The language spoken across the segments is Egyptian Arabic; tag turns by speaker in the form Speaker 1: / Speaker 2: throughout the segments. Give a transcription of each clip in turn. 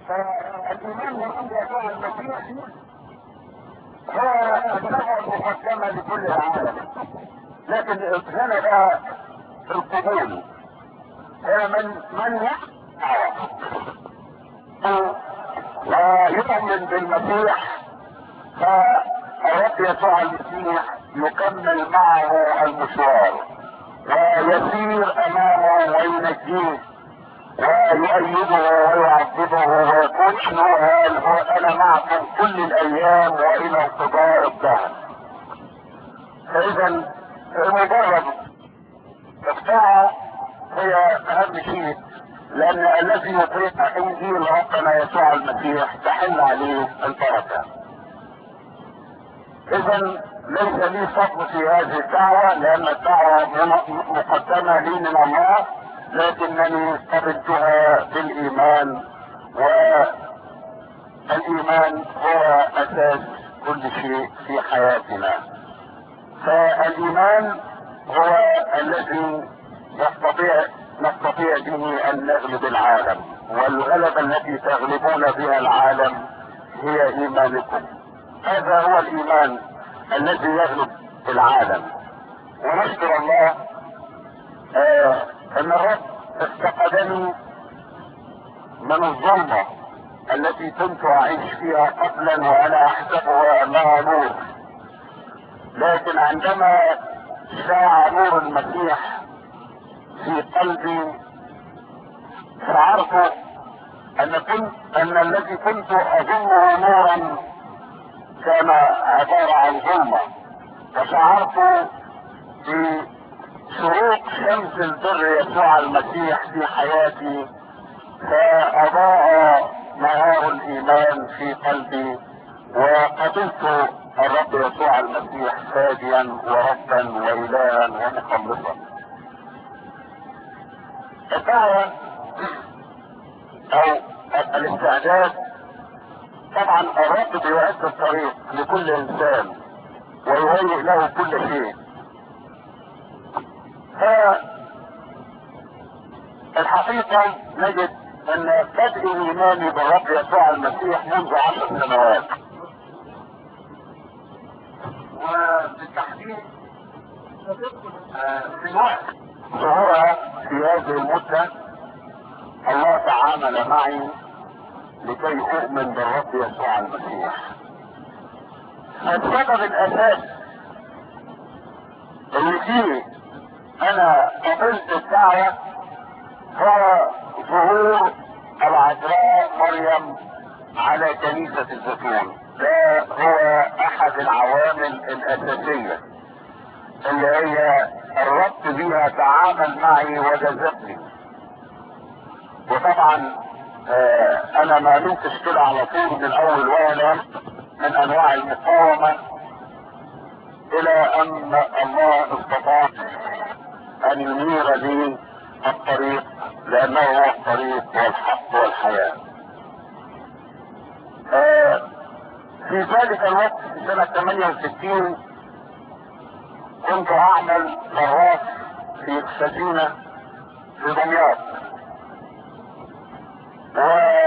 Speaker 1: فالإيمان الذي يسوع المسيح هو الدعوة المقدمة لكل العالم لكن هنا بقى القبول هي من من ويؤمن بالمسيح فالرب يسوع المسيح يكمل معه المشوار ويسير امامه وينجيه ويؤيده ويعذبه ويقول انه قال هو انا معكم كل الايام والى انقضاء الدهر فاذا مجرد الطاعه هي اهم شيء لان الذي يطيع انجيل ربنا يسوع المسيح تحل عليه البركه اذا ليس لي فضل في هذه الدعوه لان الدعوه مقدمه لي من الله لكنني قبلتها بالايمان والايمان هو اساس كل شيء في حياتنا فالايمان هو الذي يستطيع نستطيع به ان نغلب العالم والغلبة التي تغلبون بها العالم هي ايمانكم هذا هو الايمان الذي يغلب العالم ونشكر الله آه ان الرب افتقدني من الظلمة التي كنت اعيش فيها قبلا وانا احسبها انها نور لكن عندما شاع نور المسيح في قلبي شعرت ان كنت ان الذي كنت اظنه نورا كان عبارة عن ظلمة وشعرت في شروق شمس البر يسوع المسيح في حياتي فأضاء نهار الإيمان في قلبي وقبلت الرب يسوع المسيح فاديا وربا وإلها ومخلصا الدعوة أو الاستعداد طبعا الرب بيعد الطريق لكل إنسان ويهيئ له كل شيء فالحقيقة نجد ان بدء ايماني بالرب يسوع المسيح منذ عشر سنوات وبالتحديد في وقت ظهورها في هذه المدة الله تعامل معي لكي اؤمن بالرب يسوع المسيح السبب الاساسي اللي فيه انا قبلت الدعوة هو ظهور العذراء مريم على كنيسة الزيتون ده هو احد العوامل الاساسية اللي هي الربط بيها تعامل معي وجذبني وطبعا آه انا ما نمتش كده على طول من اول وهله من انواع المقاومة الى ان الله استطاع ان ينير لي الطريق لانه هو الطريق والحق والحياة آه في ذلك الوقت في سنة 68 كنت اعمل غراف في السفينة في دمياط و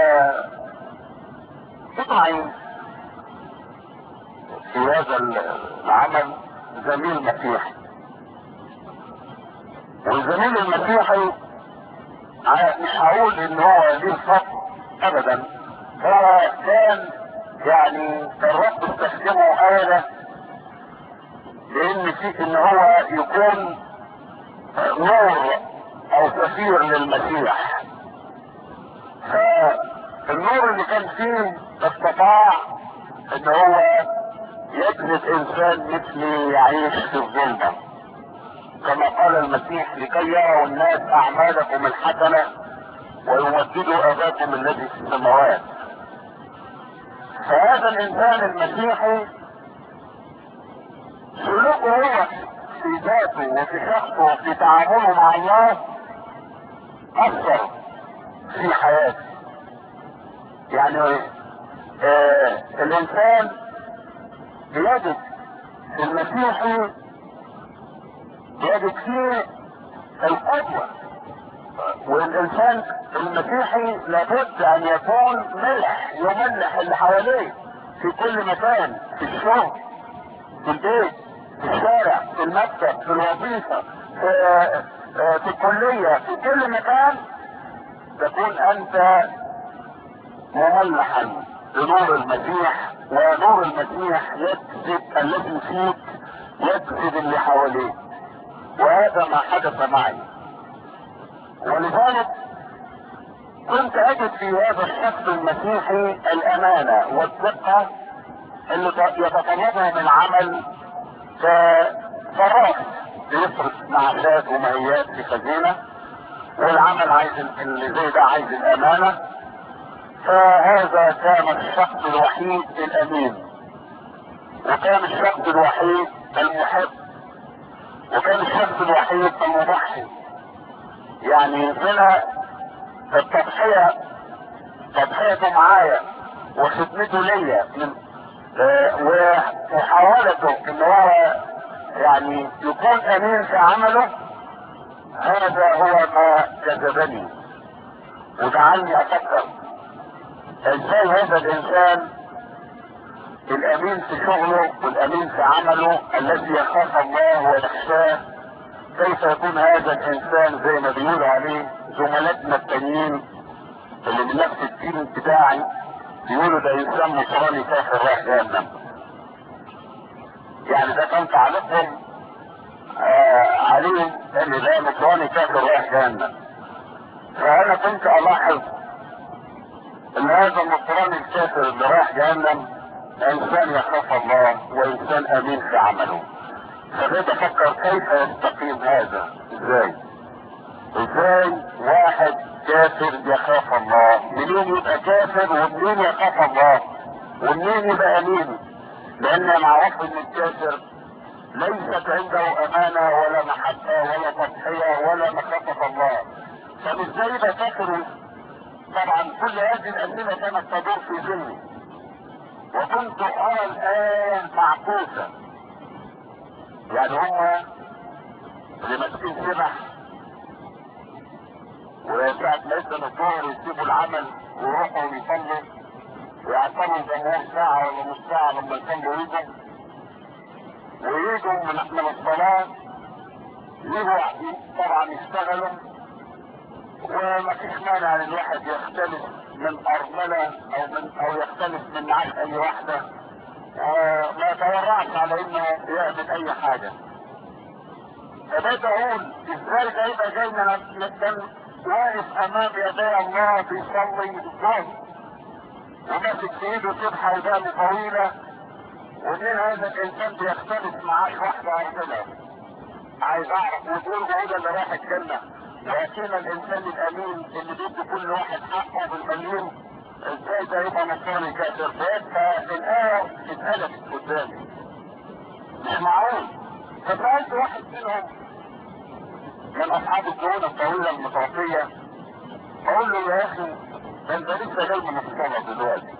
Speaker 1: تطلعي في هذا العمل زميل مسيحي والزميل المسيحي مش هقول ان هو ليه فضل ابدا هو كان يعني الرب استخدمه آلة لان في ان هو يكون نور او سفير للمسيح فالنور اللي كان فيه استطاع ان هو يجلد انسان مثلي يعيش في الظلمه كما قال المسيح لكي يروا الناس اعمالكم الحسنه ويمجدوا اباكم الذي في السماوات فهذا الانسان المسيحي سلوكه هو في ذاته وفي شخصه وفي تعامله مع الله اثر في حياته يعني آه الانسان بيجد في المسيحي بيجد فيه القدوة والانسان المسيحي لابد ان يكون ملح يملح اللي حواليه في كل مكان في الشغل في البيت في الشارع في المكتب في الوظيفة في, في الكلية في كل مكان تكون انت مملحا بنور المسيح ونور المسيح يكذب الذي فيك يكذب اللي حواليه وهذا ما حدث معي ولذلك كنت اجد في هذا الشخص المسيحي الامانة والدقة اللي يتطلبها من عمل كفراغ بيصرف معاشات ومهيات في خزينة والعمل عايز اللي زي ده عايز الامانة فهذا كان الشخص الوحيد الامين وكان الشخص الوحيد المحب وكان الشخص الوحيد المضحي يعني هنا التضحية تضحيته معايا وخدمته ليا من اه ومحاولته ان هو يعني يكون امين في عمله هذا هو ما جذبني وجعلني افكر ازاي هذا الانسان الامين في شغله والامين في عمله الذي يخاف الله ويخشاه كيف يكون هذا الانسان زي ما بيقولوا عليه زملاتنا التانيين اللي من نفس الدين بتاعي بيقولوا ده انسان نصراني كافر رايح جهنم يعني ده كان تعليقهم آه عليه ان ده نصراني كافر رايح جهنم فانا كنت الاحظ ان هذا النصراني الكافر اللي رايح جهنم انسان يخاف الله وانسان امين في عمله فبدأت افكر كيف يستقيم هذا ازاي ازاي واحد كافر يخاف الله منين يبقى كافر ومنين يخاف الله ومنين يبقى امين لان معروف ان الكافر ليست عنده امانة ولا محبة ولا تضحية ولا مخافة الله طب ازاي يبقى كافر طبعا كل هذه الاسئلة كانت تدور في ذهني وكنت ارى الان معكوسة يعني هم اللي ماسكين سمح وساعة ما يسأل الظهر يسيبوا العمل ويروحوا يصلوا ويعطلوا الجمهور ساعة ولا نص ساعة لما يصلوا يجوا ويجوا من من الصلاة يجوا طبعا يشتغلوا وما فيش مانع ان الواحد يختلف من ارملة او من او يختلف من معاش اي واحدة وما يتورعش على انه يعمل اي حاجة فبدأ اقول ازاي ده يبقى جاي من الدم واقف امام يدي الله بيصلي الظهر وماسك في ايده سبحه ودانه طويله ومن هذا الانسان بيختلف معاش واحده ارجلها عايز اعرف وتقول ده اللي راح الجنه لكن الانسان الامين اللي بيدي كل واحد حقه بالمليون ازاي ده يبقى نصراني كافر فيبقى الايه اتقلبت قدامي مش معقول فسالت واحد منهم من اصحاب الكهونه الطويله المتوفيه اقول له يا اخي ده انت لسه جاي من الصلاه دلوقتي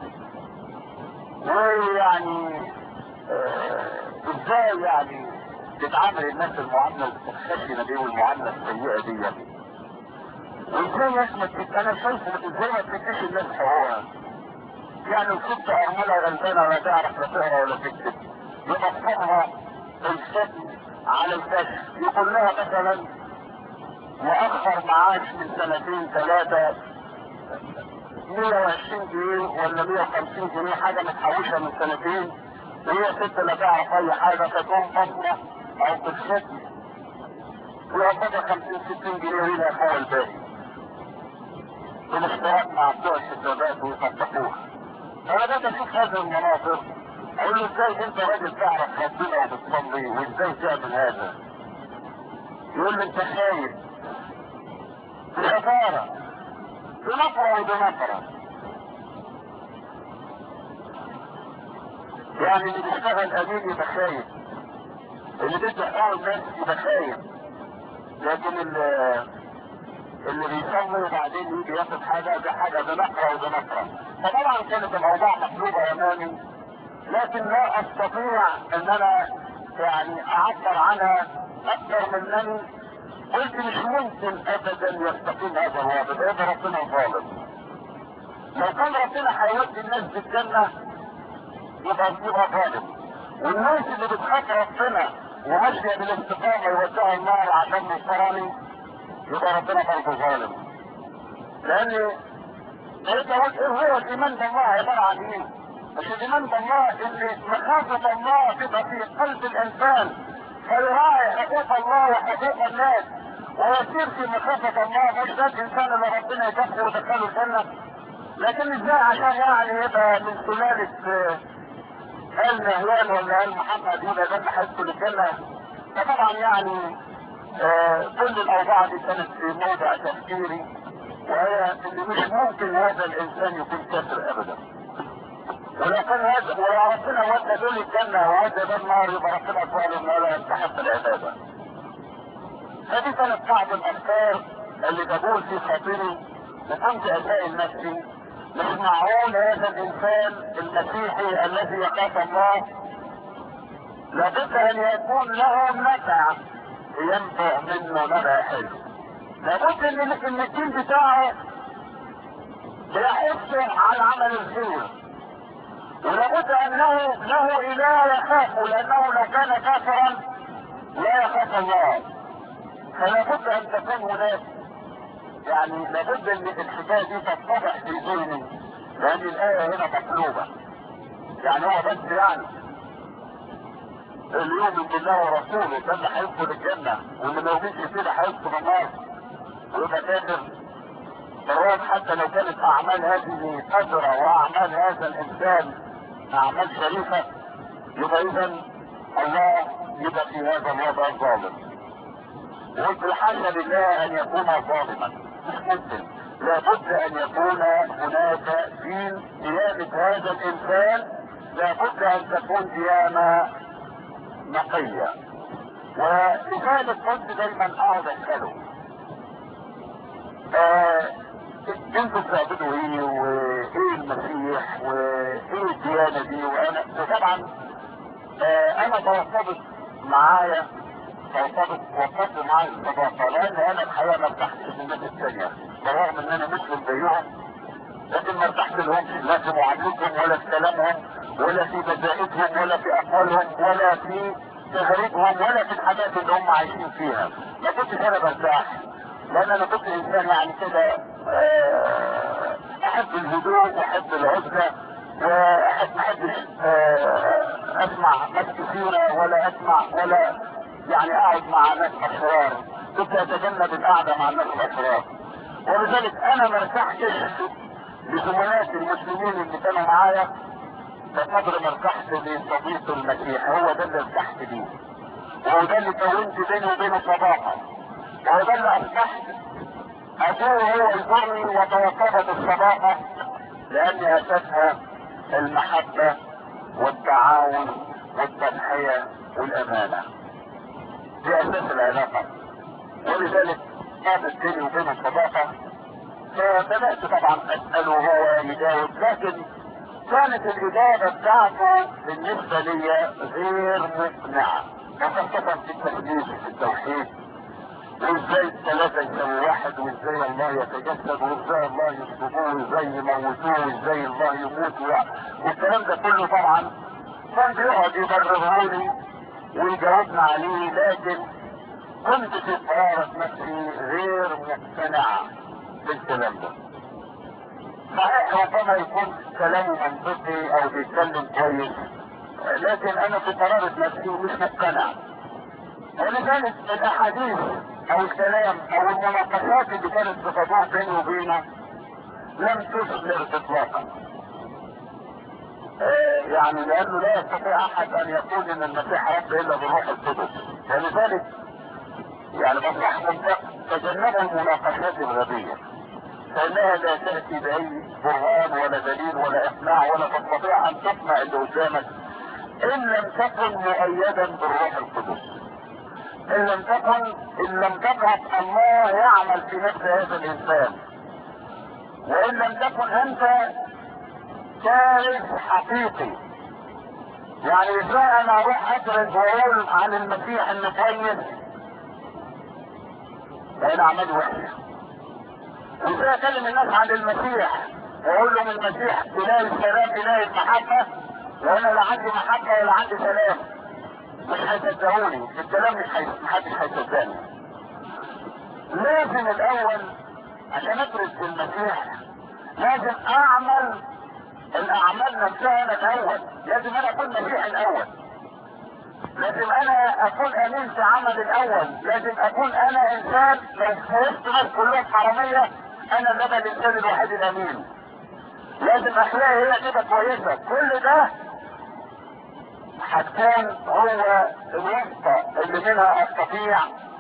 Speaker 1: ويعني آه ازاي يعني تتعامل الناس المعامله الخشنه دي والمعامله السيئه دي وازاي يا اخي انا شايفه ازاي ما تديش الناس حقوقها يعني الست ارمله غلبانه ولا تعرف لا تقرا ولا تكتب يبصرها الست على الكشف يقول لها مثلا مؤخر معاش من سنتين ثلاثة 120 جنيه ولا 150 جنيه حاجة متحوشة من سنتين وهي ست لا تعرف أي حاجة فتقوم تصلح أو تكشف ويقبضها 50 60 جنيه وهي فوق الباقي بالاشتراك مع بتوع الشبابات ويصدقوها أنا بدأت أشوف هذه المناظر أقول له إزاي أنت راجل تعرف ربنا وبتصلي وإزاي تعمل هذا؟ يقول لي أنت خايف بخسارة بنفرة وبنفرة يعني اللي بيشتغل امين يبقى خايف اللي بيدي حقوق الناس يبقى خايف لكن اللي اللي بيصلي وبعدين يجي ياخد حاجة ده حاجة بنفرة وبنفرة فطبعا كانت الاوضاع مقلوبة امامي لكن لا استطيع ان انا يعني اعبر عنها اكثر من انني قلت مش ممكن ابدا يستقيم هذا الوضع هذا ربنا ظالم لو كان ربنا هيودي الناس بالجنة يبقى يبقى ظالم والناس اللي بتخاف ربنا وماشية بالاستقامة يوديها النار عشان الحرامي يبقى ربنا برضه ظالم لان انت قلت ايه هو الايمان بالله عبارة عن ايه؟ مش الايمان بالله اللي مخافة الله تبقى في قلب الانسان فيراعي حقوق الله وحقوق الناس ويسير في مخافة الله مش ده الانسان اللي ربنا يكفر ويدخله الجنة لكن ازاي عشان يعني يبقى من سلالة آل نهيان ولا آل محمد يبقى ده اللي هيدخل الجنة فطبعا يعني آه كل الاوضاع دي كانت في موضع تفكيري وهي ان مش ممكن هذا الانسان يكون كافر ابدا ولو كان هذا ولو ربنا ودى دول الجنة وودى ده النار يبقى ربنا ظالم ولا يستحق العبادة هذه كانت بعض الافكار اللي تقول في خاطري وكنت اسائل نفسي مش معقول هذا الانسان المسيحي الذي يخاف الله لابد ان يكون له متع ينبع منه نبع حلو لابد ان ان الدين بتاعه بيحث على عمل الخير ولابد انه له اله يخافه لانه لو كان كافرا لا يخاف الله فلابد ان تكون هناك يعني لابد ان الحكايه دي تتضح في ذهني لان الايه هنا مقلوبه يعني هو بس يعني اللي يؤمن بالله ورسوله ده اللي هيدخل الجنه واللي ما يؤمنش كده هيدخل النار ويبقى كافر بالرغم حتى لو كانت اعمال هذه قدرة واعمال هذا الانسان اعمال شريفة يبقى اذا الله يبقى في هذا الوضع ظالم وفي الحاجة لله ان يكون ظالما مش ممكن لابد ان يكون هناك دين قيامة هذا الانسان لابد ان تكون قيامة نقية ولذلك كنت دايما اقعد اساله آه انتوا بتعبدوا ايه وايه المسيح وايه الديانة دي وانا وطبعا آه انا توصلت معايا توصلت وصلت معايا الصداقة لان انا الحقيقة ما ارتحتش للناس الثانية بالرغم ان انا مسلم زيهم لكن ما ارتحت لهمش لا في معاملتهم ولا في كلامهم ولا في بدائتهم ولا في اقوالهم ولا في تجاربهم ولا في الحاجات اللي هم عايشين فيها ما كنتش انا برتاح لان انا كنت انسان يعني كده احب الهدوء واحب العزلة واحب ما احبش اسمع ناس كثيرة ولا اسمع ولا يعني اقعد مع ناس اشرار كنت اتجنب القعدة مع الناس الاشرار ولذلك انا ما ارتحتش لزملائي المسلمين اللي كانوا معايا بقدر ما ارتحت لصديق المسيح هو ده اللي ارتحت ليه وهو ده اللي كونت بيني وبينه صداقة وهو ده اللي اصبحت ابوه هو يزورني وتوقفت الصداقة لان اساسها المحبة والتعاون والتضحية والامانة دي اساس العلاقة ولذلك قامت بيني وبينه الصداقة فبدأت طبعا اسأله وهو يجاوب لكن كانت الاجابة بتاعته بالنسبة لي غير مقنعة وخاصة في التقديس في التوحيد وازاي الثلاثة يساوي واحد وازاي الله يتجسد وازاي الله يصلبوه وازاي يموتوه وازاي الله يموت والكلام ده كله طبعا كان بيقعد يبرره لي ويجاوبنا عليه لكن كنت في قرارة نفسي غير مقتنع بالكلام ده صحيح ربما يكون كلامه منطقي او بيتكلم كويس لكن انا في قرارة نفسي مش مقتنع ولذلك الاحاديث او الكلام او المناقشات اللي كانت بتدور بيني وبينه لم تثمر اطلاقا يعني لانه لا يستطيع احد ان يقول ان المسيح رب الا بالروح القدس ولذلك يعني بنصحكم تجنبوا المناقشات الغبيه فانها لا تاتي باي برهان ولا دليل ولا اقناع ولا تستطيع ان تقنع اللي قدامك ان لم تكن مؤيدا بالروح القدس ان لم تكن ان لم تترك الله يعمل في نفس هذا الانسان وان لم تكن انت كارث حقيقي يعني ازاي انا اروح ادرس واقول عن المسيح انه كويس وإن أعمال وحشة وإزاي أكلم الناس عن المسيح وأقول لهم المسيح إله السلام إله المحبة وأنا لا عندي محبة ولا عندي سلام مش هيصدقوني الكلام مش هي... محدش هيصدقني لازم الأول عشان أدرس المسيح لازم أعمل الأعمال نفسها أنا الأول لازم أنا أكون مسيح الأول لازم انا اكون امين في عمل الاول لازم اكون انا انسان لو في وسط ناس كلهم حرامية انا اللي انا الانسان الوحيد الامين لازم اخلاقي هي كده كويسة كل ده هتكون هو الوسطى اللي منها استطيع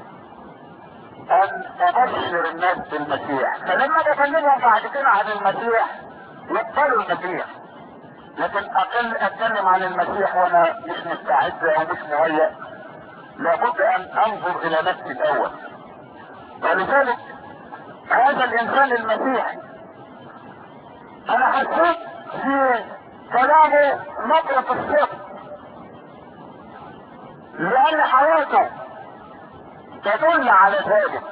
Speaker 1: ان ابشر الناس بالمسيح فلما بكلمهم بعد كده عن المسيح يقبلوا المسيح لكن اقل اتكلم عن المسيح وانا مش مستعد او مش مهيأ لابد ان انظر الى نفسي الاول ولذلك هذا الانسان المسيحي انا حسيت في كلامه نبرة الصدق لان حياته تدل على ذلك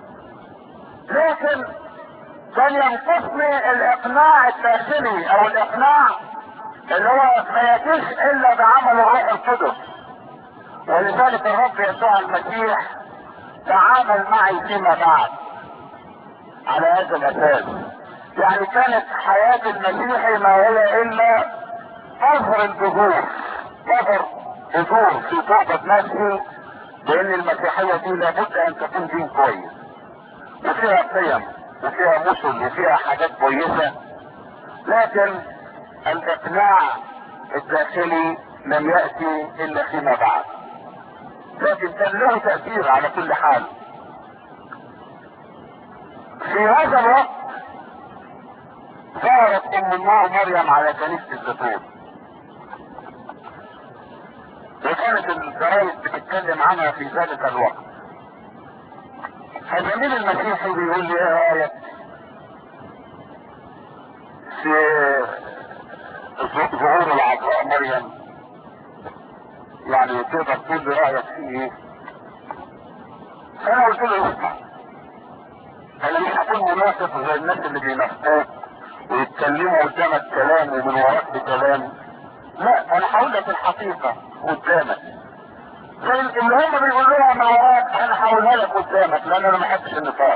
Speaker 1: لكن كان ينقصني الاقناع الداخلي او الاقناع اللي هو ما يجيش الا بعمل الروح القدس ولذلك الرب يسوع المسيح تعامل معي فيما بعد على هذا الاساس يعني كانت حياة المسيحي ما هي الا اثر البذور اثر بذور في تربة نفسي لان المسيحية دي لابد ان تكون دين كويس وفيها قيم وفيها مسل وفيها حاجات كويسة لكن الاقناع الداخلي لم يأتي الا فيما بعد لكن كان له تأثير على كل حال في هذا الوقت ظهرت ام النار مريم على كنيسة الزيتون وكانت الجرايد بتتكلم عنها في ذلك الوقت فجميل المسيحي بيقول لي ايه رايك في ظهور العذراء مريم يعني تقدر تقول لي رايك فيه ايه انا قلت له اسمع انا مش هكون منافق زي الناس اللي بينافقوك ويتكلموا قدامك كلام ومن وراك بكلام لا انا هقول لك الحقيقه قدامك زي اللي هم بيقولوها من وراك انا هقولها لك قدامك لان انا ما بحبش النفاق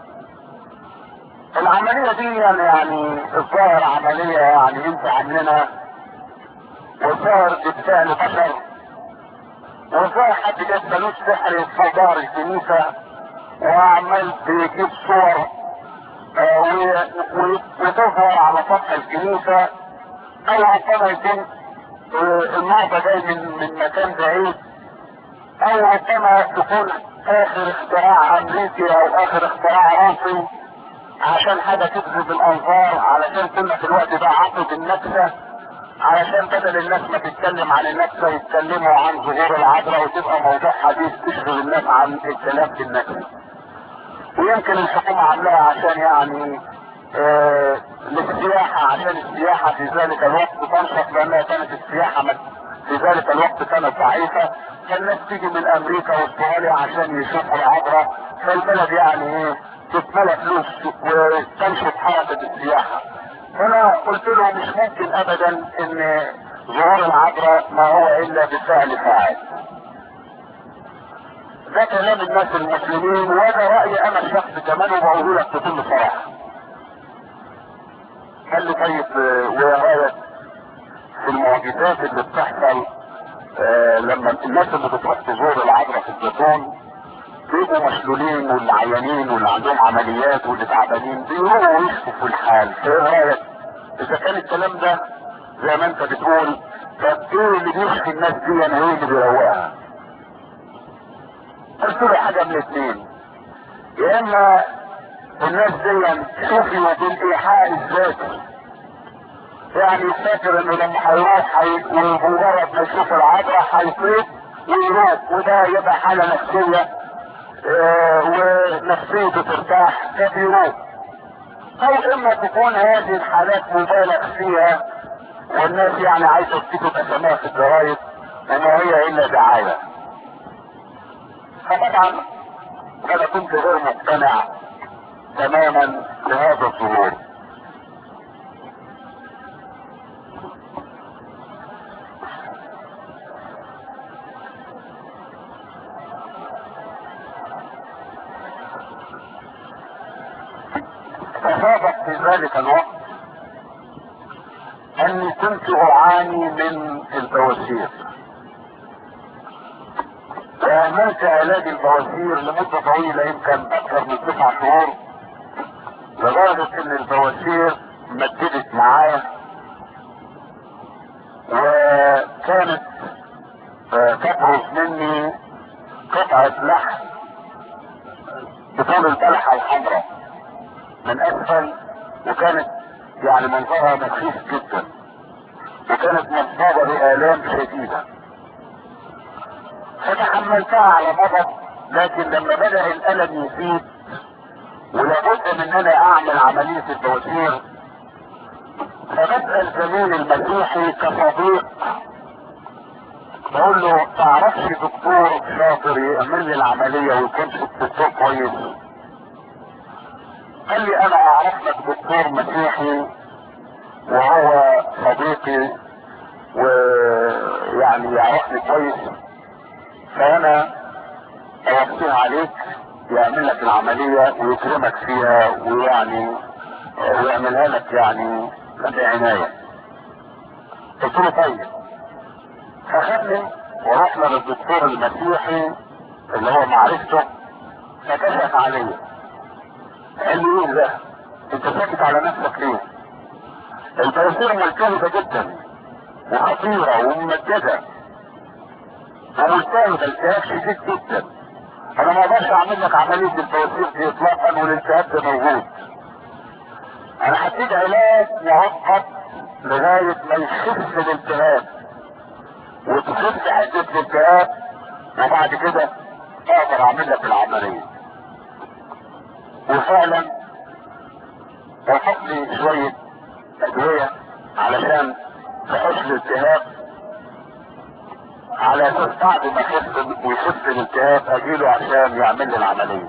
Speaker 1: العملية دي يعني يعني الظاهر عملية يعني انت عاملينها والظاهر بفعل بشر والظاهر حد جاب فلوس سحر في دار الكنيسة وعمال بيجيب صور آه وتظهر على سطح الكنيسة او ربما يكون آه النهضة جاي من من مكان بعيد او ربما تكون اخر اختراع امريكي او اخر اختراع روسي عشان حاجة تجذب الانظار علشان كنا في الوقت ده عقد النكسة علشان بدل الناس ما تتكلم عن النكسة يتكلموا عن ظهور العذراء وتبقى موضوع حديث تشغل الناس عن الكلام في النكسة ويمكن الحكومة عاملاها عشان يعني آه للسياحة عشان السياحة في ذلك الوقت تنشط لانها كانت السياحة في ذلك الوقت كانت ضعيفة فالناس تيجي من امريكا واستراليا عشان يشوفوا العذراء فالبلد يعني ايه تتملى فلوس وتنشط حركة السياحة هنا قلت له مش ممكن ابدا ان ظهور العذراء ما هو الا بفعل فاعل ده كلام الناس المسلمين وهذا رأيي انا الشخص كمان وبقوله لك بكل صراحة قال لي طيب ويا رايك في المعجزات اللي بتحصل آه لما الناس اللي بتروح تزور العذراء في الزيتون بيبقوا مشلولين واللي عيانين واللي عندهم عمليات واللي تعبانين بيروحوا يشوفوا الحال ايه رايك اذا كان الكلام ده زي ما انت بتقول طب ايه اللي بيشفي الناس دي انا ايه اللي بيروقها قلت له حاجه من الاثنين يا اما الناس دي شوفوا بالايحاء الذاتي يعني فاكر انه لما هيروح ومجرد ما يشوف العذراء هيطيب ويروح وده يبقى حاله نفسيه اه ونفسيته ترتاح فبيروح او اما تكون هذه الحالات مبالغ فيها والناس يعني عايزه تكتب اسماء في الجرايد وما هي الا دعايه فطبعا وانا كنت غير مقتنع تماما بهذا الظهور فسبق في ذلك الوقت اني كنت اعاني من البواسير واهملت علاج البواسير لمدة طويلة يمكن اكثر من تسع شهور لدرجة ان البواسير مددت معايا وكانت آه، تبرز مني قطعة لحم بطول البلحة الحمراء من اسفل وكانت يعني منظرها مخيف جدا وكانت مصابة بآلام شديدة فتحملتها على مضض لكن لما بدأ الألم يزيد ولابد من ان انا اعمل عملية التوتير فبسأل زميل المسيحي كصديق بقول له تعرفش دكتور شاطر يعمل لي العملية ويكون دكتور كويس قال لي انا اعرف لك دكتور مسيحي وهو صديقي ويعني يعرفني كويس فانا اوصيه عليك يعمل لك العملية ويكرمك فيها ويعني ويعملها لك يعني بعناية قلت له طيب فخدني ورحنا للدكتور المسيحي اللي هو معرفته فكشف عليا قال لي ايه ده انت ساكت على نفسك ليه البواسير ملتهبة جدا وخطيرة وممددة وملتهبة التهاب شديد جدا انا ما اقدرش اعمل لك عملية البواسير دي اطلاقا والالتهاب ده موجود انا هديك علاج مؤقت لغاية ما يخف الالتهاب وتخف عدة الالتهاب وبعد كده اقدر اعمل لك العملية وفعلا وحط لي شوية ادوية علشان تحس الالتهاب على اساس بعد ما يخف ويخف الالتهاب اجيله عشان يعمل لي العملية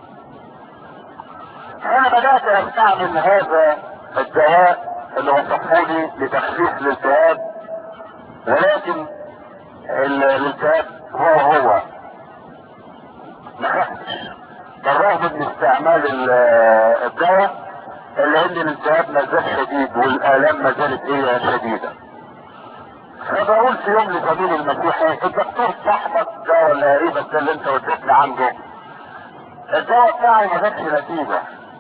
Speaker 1: انا بدأت استعمل هذا الدواء اللي وصفه لي لتخفيف الالتهاب ولكن ال- الالتهاب هو هو ما خفتش بالرغم من استعمال ال- الدواء الا ان الالتهاب ما زال شديد والالام ما زالت هي شديده فبقول في يوم لزميل المسيحي الدكتور صاحبك ده ولا قريبك ده اللي انت وديتني عنده الدواء بتاعي ما جابش نتيجه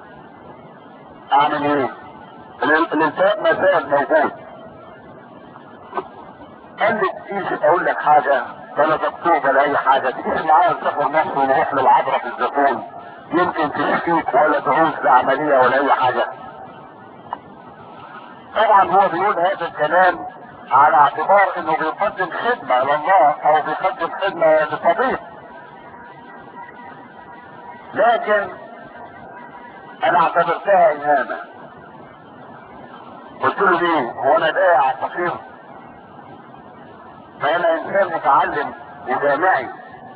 Speaker 1: اعمل ايه؟ ال- الالتهاب ما زال موجود قال لي تيجي اقول لك حاجه بلا دكتور بلا اي حاجه تيجي معايا نسافر مصر ونروح للعذراء في الزيتون يمكن تشفيك ولا تعوز لعمليه ولا اي حاجه طبعا هو بيقول هذا الكلام على اعتبار انه بيقدم خدمه لله او بيقدم خدمه لصديق لكن انا اعتبرتها اهانه قلت له ليه هو انا بايع على الفقير فانا انسان متعلم وجامعي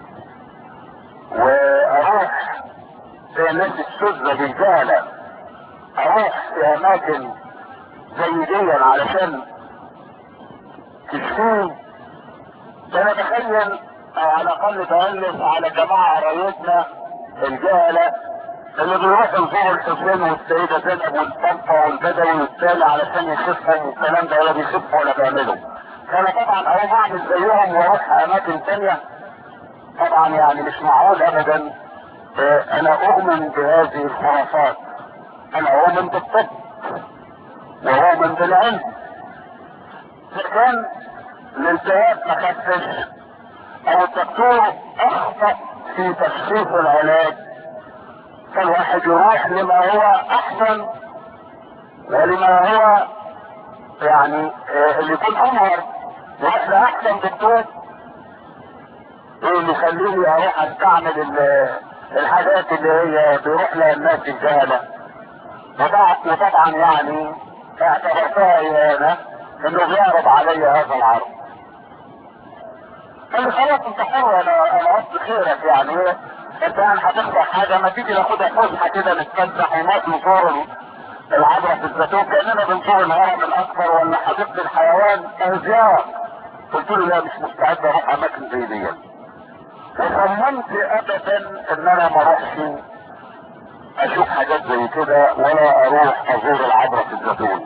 Speaker 1: واروح في الناس السذجه بالجهله اروح في اماكن زي دي علشان تشفيه ده انا بخيل او على الاقل بألف على جماعه قرايبنا الجهله اللي بيروحوا يزوروا الحسين والسيدة زينب والطنطا والبدوي والتالي علشان يخفوا والكلام ده ولا بيخفوا ولا بيعملوا. فانا طبعا اروح اعمل زيهم واروح اماكن تانية طبعا يعني مش معقول ابدا آه، انا اؤمن بهذه الخرافات. انا اؤمن بالطب واؤمن بالعلم. فكان الالتهاب ما خفش او الدكتور اخطأ في تشخيص العلاج فالواحد يروح لما هو احسن ولما هو يعني آه، اللي يكون امهر يروح لاحسن دكتور ايه اللي يخليني اروح استعمل ال- الحاجات اللي هي بيروح لها الناس الجهله وطبعا وطبعا يعني اعتبرتها اهانه انه بيعرض علي هذا العرض قال لي خلاص انت حر انا انا قصد خيرك يعني انت يعني هتخسر حاجه ما تيجي ناخدها فسحه كده نتفسح ونقف نزور العبره في الزيتون كاننا بنزور الهرم الاكبر ولا حديقه الحيوان او زياره قلت له لا مش مستعد اروح اماكن زي دي وصممت ابدا ان انا ما اروحش اشوف حاجات زي كده ولا اروح ازور العبره في الزيتون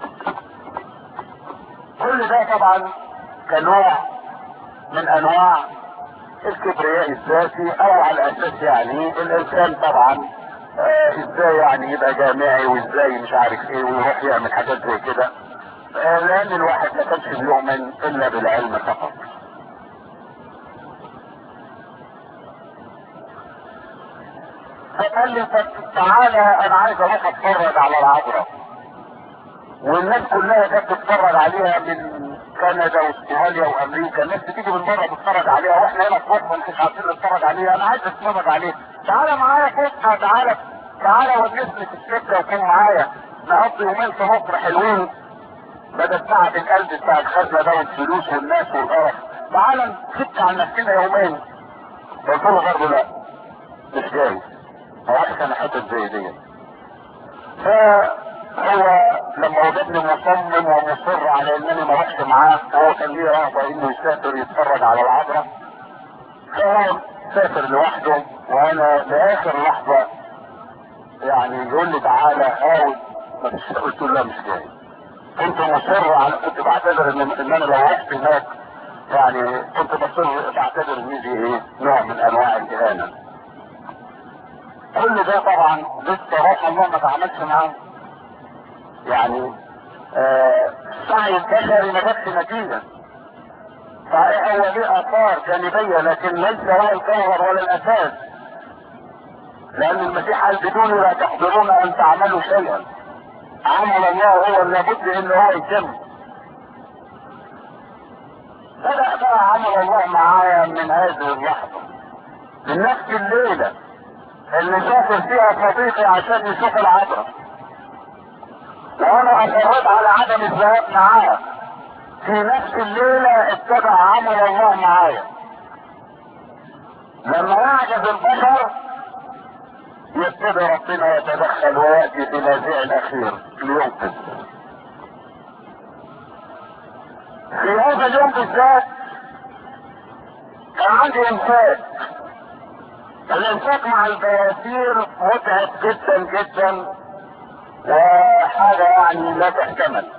Speaker 1: كل ده طبعا كنوع من انواع الكبرياء الذاتي او على اساس يعني الانسان طبعا آه ازاي يعني يبقى جامعي وازاي مش عارف ايه ويروح يعمل حاجات زي كده آه لان الواحد ما كانش بيؤمن الا بالعلم فقط فقال لي طب تعالى انا عايز اروح اتفرج على العبره والناس كلها كانت تتفرج عليها من كندا واستراليا وامريكا الناس بتيجي من بره تتفرج عليها واحنا هنا في مصر مش عارفين نتفرج عليها انا عايز اتفرج عليها تعالى معايا فسحه تعالى تعالى ونسني في السكه وكون معايا نقضي يومين في مصر حلوين بدل تعب القلب بتاع الخزنه ده والفلوس والناس والقرف تعالى نفك عن نفسنا يومين قلت له برضه لا مش جاي وعارف انا حتت زي دي فهو لما وجدني مصمم ومصر على انني ما اروحش معاه هو كان ليه رغبه انه يسافر يتفرج على العبره فهو سافر لوحده وانا لاخر لحظه يعني يقول لي تعالى حاول بس قلت له لا مش جاي كنت مصر على كنت بعتبر ان ان انا لو رحت هناك يعني كنت بصر بعتبر ان دي ايه نوع من انواع الاهانه كل ده طبعا لسه روح الله ما تعملش معاه يعني آه السعي البشري ما جابش نتيجه صحيح هو ليه اثار جانبيه لكن ليس هو الجوهر ولا الاساس لان المسيح قال بدون لا تقدرون ان تعملوا شيئا عمل الله هو لابد ان هو يتم بدأ بقى عمل الله معايا من هذه اللحظة من نفس الليلة اللي سافر فيها صديقي عشان يشوف العبرة وانا اصريت على عدم الذهاب معاه في نفس الليلة اتبع عمل الله معايا لما يعجز البشر يبتدي ربنا يتدخل وياتي بنازع الاخير لينقذ في هذا اليوم بالذات كان عندي امساك الامساك مع البياسير متعب جدا جدا وحاجه يعني لا تحتمل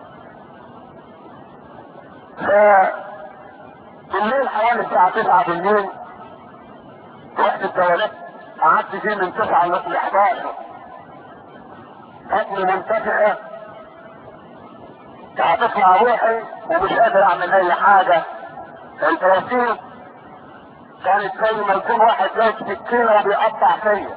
Speaker 1: ف بالليل حوالي الساعة 9 بالليل رحت التواليت قعدت فيه من 9 ل 11 بطني منتفخة هتطلع روحي ومش قادر اعمل اي حاجة البراسيل كانت زي ما يكون واحد جايب سكينة وبيقطع فيا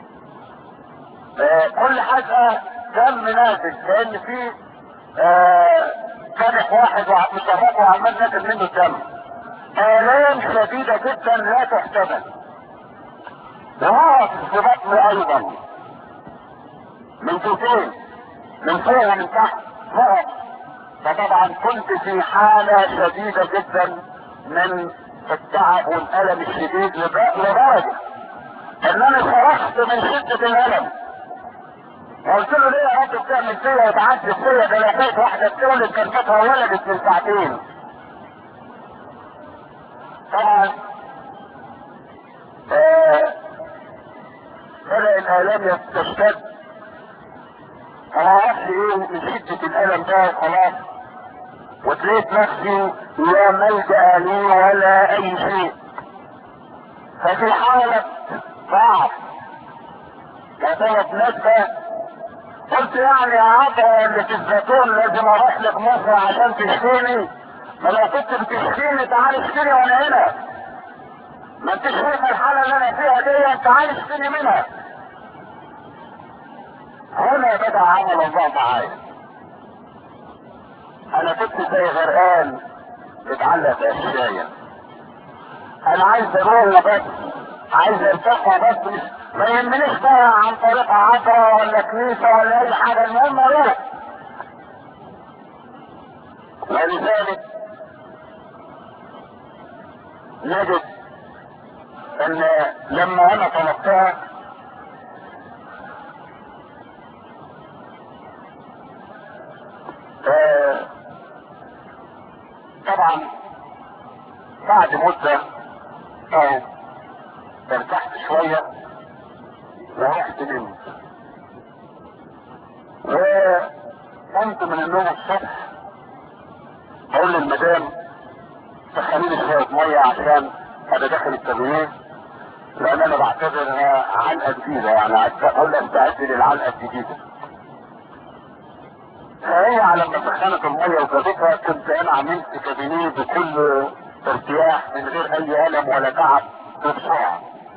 Speaker 1: آه كل حاجة دم نازل لان في آه جرح واحد مشرفه وعمال نازل منه الدم آلام شديدة جدا لا تحتمل وقف في بطني ايضا من جوتين من فوق ومن تحت وقف فطبعا كنت في حالة شديدة جدا من التعب والألم الشديد لدرجة ان انا صرخت من شدة الألم قلت له ليه يا رب بتعمل فيا وتعذب فيا ده انا شايف واحدة بتولد كلمتها ولدت من ساعتين طبعا آه بدأ الآلام تشتد انا عرفت ايه من شدة الألم ده خلاص وتلاقيت نفسي لا ملجأ لي ولا أي شيء ففي حالة ضعف كانت نفسه قلت يعني يا عطا اللي في الزيتون لازم اروح لك مصر عشان تشفيني ما لو كنت بتشفيني تعال اشفيني وانا هنا ما انتش شايف الحالة اللي انا فيها دي تعال اشفيني منها هنا بدأ عمل الله معايا انا كنت زي غرقان بتعلق باشياء انا عايز اروح بس عايز ارتاح بس مش ما يهمنيش بقى عن طريق عبرة ولا كنيسة ولا اي حاجة المهم اروح ولذلك نجد ان لما انا طلبتها آه، طبعا بعد مدة او ارتحت شوية ورحت نمت وقمت من النوم الصبح اقول للمدام سخني لي شوية مية عشان انا داخل التمرين لان انا بعتبرها علقة جديدة يعني اقول استعد للعلقة الجديدة فهي على ما سخنت المية وجابتها كنت انا عملت كابينيه بكل ارتياح من غير اي الم ولا تعب وبسرعة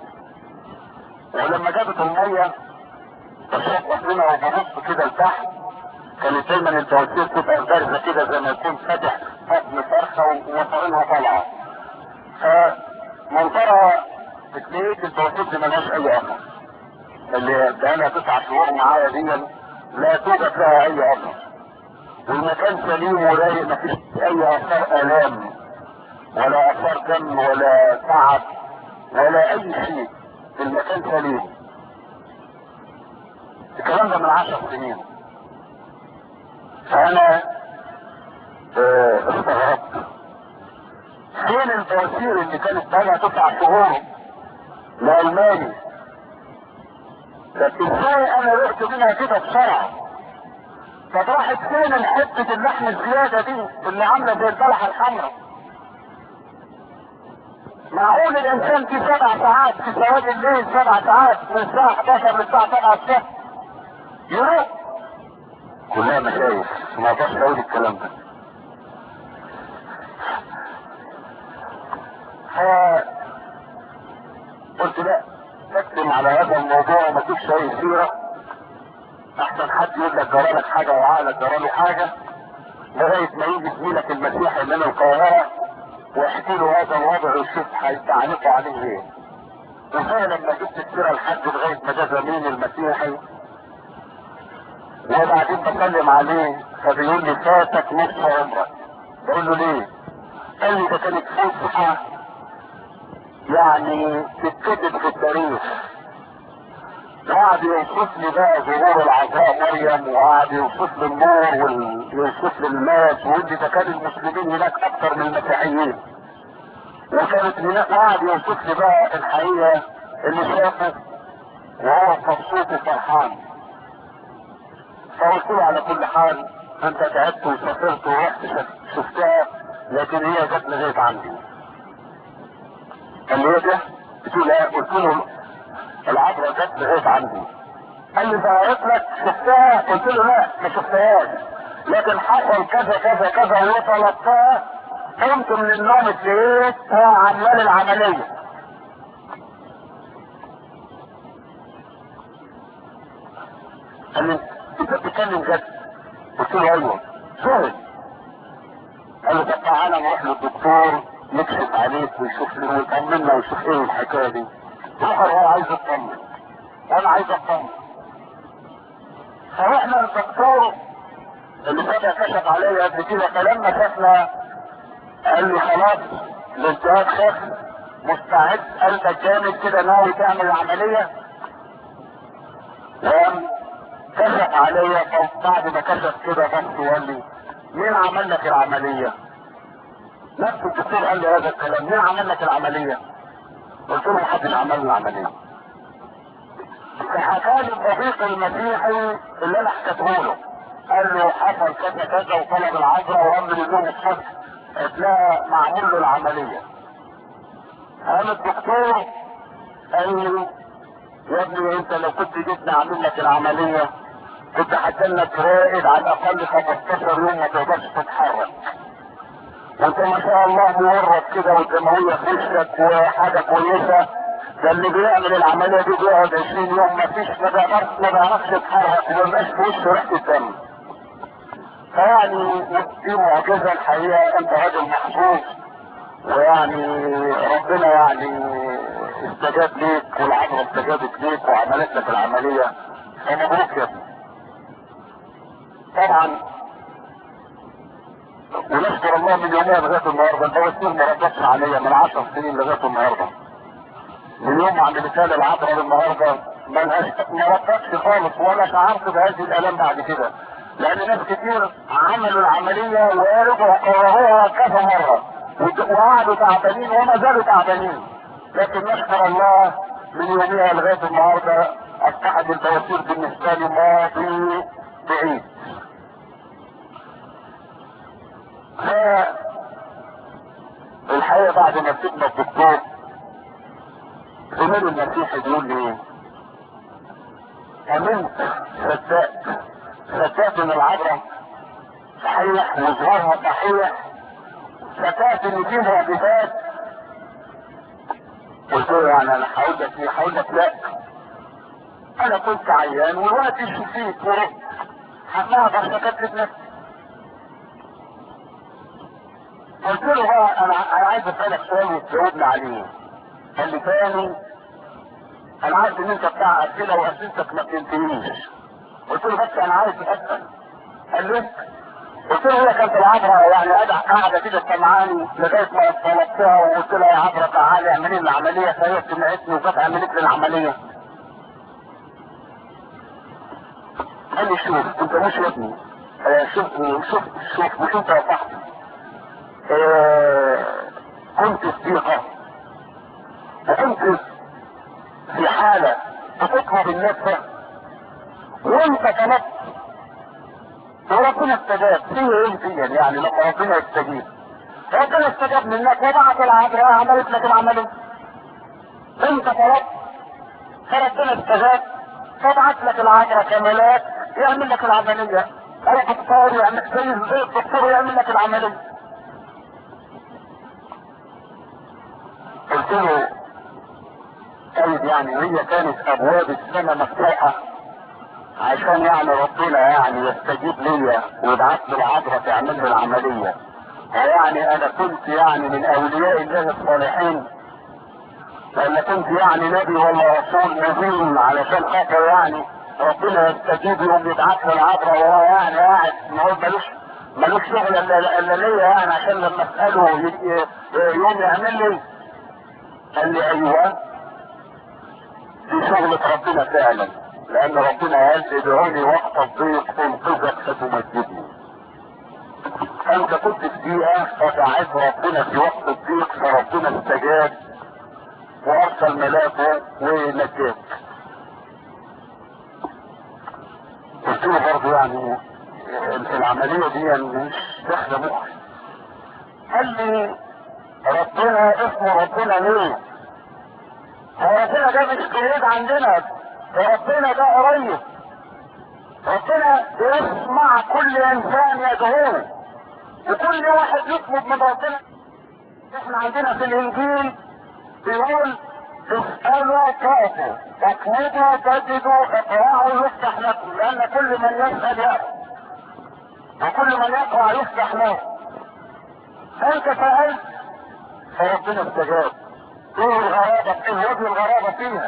Speaker 1: ولما جابت المية بشطف منها وببص كده لتحت كانت دايما البواسير تبقى بارزة كده زي ما يكون فاتح فم فرخة وصارينها طالعة فمنظرها اتلقيت البواسير دي ملهاش اي اثر اللي بقالها تسع شهور معايا دي لا توجد لها اي اثر والمكان سليم ورايق مفيش اي اثار الام ولا اثار دم ولا تعب ولا اي شيء المكان سليم الكلام ده من عشر سنين فانا اه استغربت فين البواسير اللي كانت بقالها تسع شهور لالماني لكن ازاي انا رحت منها كده بسرعه طب راحت فين الحته اللحم الزياده دي اللي عامله زي البلحه الحمراء معقول الانسان في سبع ساعات في سواد الليل سبع ساعات من الساعه 11 للساعه 7 الصبح يروح كلها مشايخ ما اقدرش اقول الكلام ده قلت لا تكتم على هذا الموضوع وما فيش اي سيره احسن حد يقول لك جرالك حاجه وعقلك جراله حاجه لغايه ما يجي زميلك المسيحي اللي انا القاهره واحكي له هذا الوضع وشوف هيتعلقوا عليه ايه وفعلا لما جبت السيره لحد لغايه ما جه زميلي المسيحي وبعدين بسلم عليه فبيقول لي فاتك نص عمرك بقول له ليه؟ قال لي ده كانت فسحه يعني تتكتب في التاريخ قعد يوصف لي بقى ظهور العذراء مريم وقعد يوصف لي النور ويوصف لي الماس ويقول لي ده كان المسلمين هناك اكتر من المسيحيين وكانت هناك قعد يوصف لي بقى الحقيقه اللي شافه وهو مبسوط وفرحان فقلت له على كل حال انت تعبت وسافرت ورحت شفتها لكن هي جت لغايه عندي قال لي ايه ده؟ قلت له لا قلت له العبره جت لغايه عندي قال لي ظهرت لك شفتها قلت له لا ما شفتهاش لكن حصل كذا كذا كذا وطلبتها قمت من النوم لقيتها عامله لي العمليه قال لي انت بتتكلم جد قلت له ايوه فهم قال لي طب تعالى نروح للدكتور يكشف عليك ويشوف لي ويطمنا ويشوف ايه الحكايه دي الاخر هو عايز يطمن وانا عايز اطمن فرحنا للدكتور اللي بدا كشف عليا قبل كده فلما شافنا قال لي خلاص الالتهاب خف مستعد قلبك جامد كده ناوي تعمل العمليه وقام كشف عليا بعد ما كشف كده بص وقال لي مين عمل لك العمليه؟ نفس الدكتور قال لي هذا الكلام مين عمل لك العمليه؟ قلت له محدش عمل لي العمليه فحكى لي الرفيق المسيحي اللي انا حكيته له قال له حصل كذا كذا وطلب العذراء وقام من اليوم الصبح تلاقى معمول له العمليه قام الدكتور قال لي يا ابني انت لو كنت جيتني اعمل لك العمليه كنت هتجنك رائد على الاقل 15 يوم ما تقدرش تتحرك وانت ما شاء الله مورط كده والدمويه في وشك وحاجه كويسه ده اللي بيعمل العمليه دي بيقعد 20 يوم ما فيش ما بيعرفش ما بيعرفش يتحرك وما بيبقاش في وشه ريحه الدم فيعني دي معجزه الحقيقه انت راجل محظوظ ويعني ربنا يعني استجاب ليك والعذراء استجابت ليك وعملت لك العمليه فمبروك يا ابني طبعا ونشكر الله من يومها لغايه النهارده البواسير ما ردتش عليا من 10 سنين لغايه النهارده من يوم عند مثال العبرة النهارده ما ما وقفتش خالص ولا شعرت بهذه الالام بعد كده لان ناس كتير عملوا العملية وقالوا وقرروها كذا مرة وقعدوا تعبانين وما زالوا تعبانين لكن نشكر الله من يومها لغاية النهاردة اصبحت البواسير بالنسبة لي ماضي بعيد الحقيقة بعد ما سيبنا الدكتور زميل المسيح بيقول لي ايه؟ امنت صدقت صدقت ان العبرة صحيح وظهورها صحيح صدقت ان دي معجزات قلت له يعني انا هقول لك ايه؟ هقول لك لا انا كنت عيان والوقت شفيت ورحت هتعرف سكتت نفسي قلت له بقى انا انا عايز اسالك سؤال وتجاوبني عليه قال لي تاني انا عارف ان انت بتاع اسئله واسئلتك ما بتنتهيش قلت له بس انا عايز اسال قال لي قلت له هي كانت العبره يعني قاعده قاعده كده سمعاني لغايه ما طلبتها وقلت لها يا عبره تعالي اعملي لي العمليه فهي سمعتني وكانت عملت لي العمليه قال لي شوف انت مش ابني آه شوف شوف شوف مش انت يا صاحبي آه كنت صديقة وكنت في حالة بتطلب النفس وانت طلبت وربنا استجاب فيه ايه فيا يعني لما ربنا يستجيب ربنا استجاب منك وبعت العذراء عملت لك العملية انت طلبت فربنا استجاب فبعت لك العذراء كملاك يعمل لك العملية انا دكتور يعمل زي زي الدكتور يعمل لك العملية قلت له طيب يعني هي كانت ابواب السماء مفتوحة عشان يعني ربنا يعني يستجيب ليا ويبعت لي العذراء تعمل لي العملية يعني انا كنت يعني من اولياء الله الصالحين ولا كنت يعني نبي ولا رسول مبين علشان خاطر يعني ربنا يستجيب يوم يبعت لي العذراء وهو يعني قاعد ما هو ملوش ملوش شغل الا الا ليا يعني عشان لما اساله يوم يعمل لي قال لي ايوه دي شغلة ربنا فعلا لان ربنا قال ادعوني وقت الضيق انقذك فتمجدني انت كنت في دقيقة فدعيت ربنا في وقت الضيق فربنا استجاب وارسل ملاكه ونجاك قلت له برضه يعني العملية دي مش داخلة مخي قال لي ربنا اسمه ربنا ليه هو ربنا ده مش بعيد عندنا ربنا ده قريب ربنا بيسمع كل انسان يدعوه وكل واحد يطلب من ربنا احنا عندنا في الانجيل بيقول اسألوا تعطوا اطلبوا تجدوا اقرأوا يفتح لكم لان كل من يسأل يأخذ وكل من يقرأ يفتح له انت سألت فربنا استجاب ايه الغرابة ايه وجه الغرابة فيها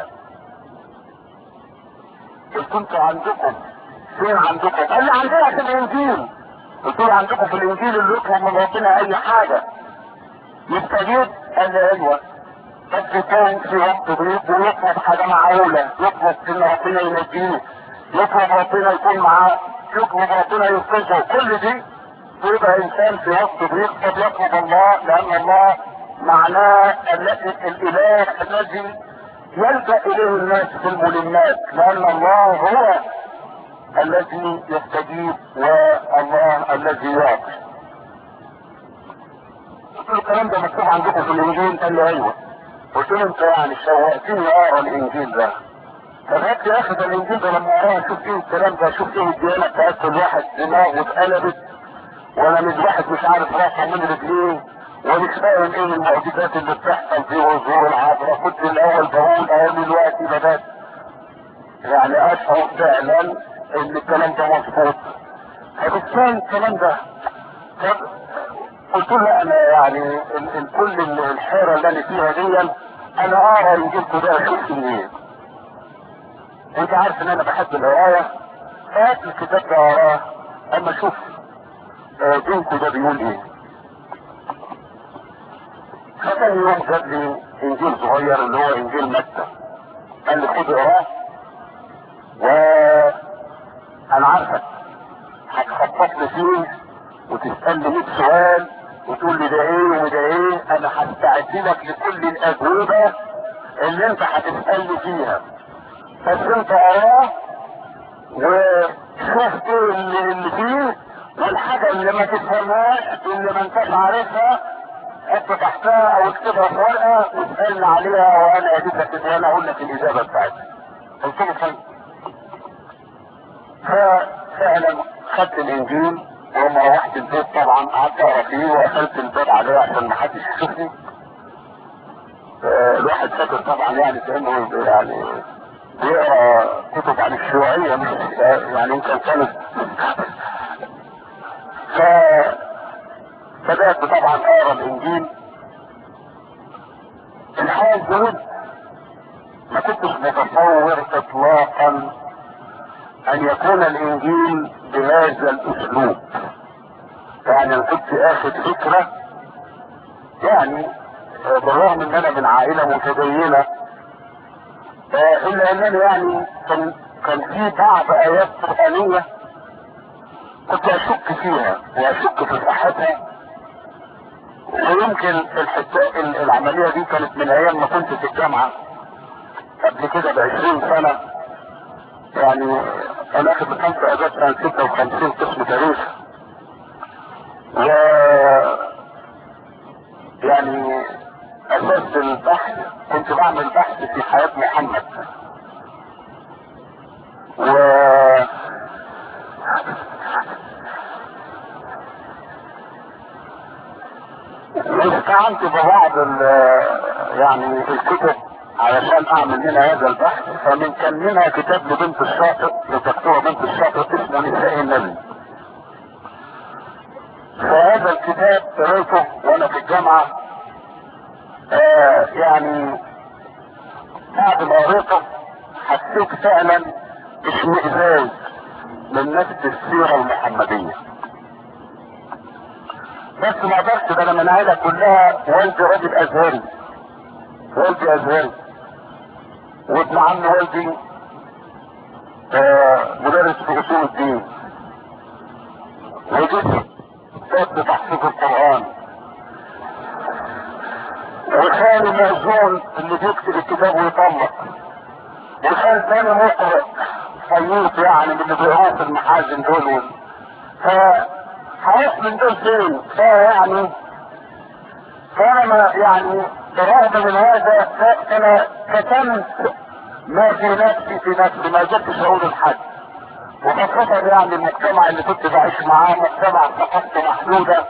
Speaker 1: قلت كنتوا عندكم فين عندكم قال لي عندنا في الانجيل قلت له عندكم في الانجيل اللي يطلب من ربنا اي حاجة يستجيب قال لي ايوه بس كان في وقت ضيق ويطلب حاجة معقولة يطلب ان ربنا ينجيه يطلب ربنا يكون معاه يطلب ربنا ينقذه كل دي يبقى انسان في وقت ضيق فبيطلب الله لان الله معناه الاله الذي يلجا اليه الناس في الملمات لان الله هو الذي يستجيب والله الذي يعطي قلت له الكلام ده مكتوب عندكم في الانجيل قال لي ايوه قلت له انت يعني شوقتني اقرا الانجيل ده فبقيت يا اخي ده الانجيل ده لما اقراه اشوف ايه الكلام ده اشوف ايه الديانه بتاعت كل واحد دماغه اتقلبت ولا مش واحد مش عارف راسه من رجليه ومش فاهم ايه المعجزات اللي بتحصل في وظهور العذراء كنت الاول بقول ايام دلوقتي بدات يعني اشعر فعلا ان الكلام ده مظبوط فبالتالي الكلام ده قلت له انا يعني ال- ال- كل ال- الحيره اللي انا فيها دي انا اقرا انجيلكم ده اشوف ايه انت عارف ان انا بحب القرايه هات الكتاب ده اقراه اما اشوف دينكم ده بيقول ايه فتاني يوم جاب لي انجيل صغير اللي هو انجيل متى قال لي خد اقراه و انا عارفك هتخطط لي فيه وتسالني 100 سؤال وتقول لي ده ايه وده ايه انا هستعد لك لكل الاجوبه اللي انت هتسالني فيها بس انت اقراه وشوف ايه اللي, اللي فيه والحاجه اللي ما تفهمهاش اللي ما انتش عارفها حط تحتها او اكتبها في ورقه واسالني عليها وانا اجيب لك وانا اقول لك الاجابه بتاعتها. قلت له طيب. ففعلا خدت الانجيل ولما روحت البيت طبعا قعدت اقرا فيه وقفلت الباب عليه عشان ما حدش يشوفني. آه، الواحد فاكر طبعا يعني كانه يعني بيقرا كتب عن الشيوعيه مش يعني يمكن كانت ف بدأت طبعا اقرا الانجيل الحقيقة الجنود ما كنتش متصور اطلاقا ان يكون الانجيل بهذا الاسلوب يعني انا كنت اخد فكرة يعني بالرغم ان انا من عائلة متدينة الا انني يعني كان كان في بعض ايات قرآنية كنت اشك فيها واشك في صحتها ويمكن الحتة العملية دي كانت من ايام ما كنت في الجامعة قبل كده بعشرين سنة يعني انا اخد خمسة اجازة سنة ستة وخمسين قسم تاريخ و يعني اساس البحث كنت بعمل بحث في حياة محمد و واستعنت ببعض يعني الكتب علشان اعمل منها هذا البحث فمن كان منها كتاب لبنت الشاطئ للدكتورة بنت الشاطئ اسمه نساء النبي فهذا الكتاب قريته وانا في الجامعة آه يعني بعد ما قريته حسيت فعلا اشمئزاز من نفس السيرة المحمدية بس ما قدرتش ده انا من عيله كلها والدي راجل ازهري والدي ازهري وابن عم والدي آه مدرس في اصول الدين وجدت ضد تحقيق القران وخالي مأذون اللي بيكتب الكتاب ويطلق وخال تاني مقرئ صيوط يعني من اللي بيقراه في المحازن دول ف هروح من دول فين فيعني فانا ما يعني برغم من هذا فانا كتمت ما في نفسي في نفسي ما جبتش اقول لحد وخاصة يعني المجتمع اللي كنت بعيش معاه مجتمع ثقافته محدودة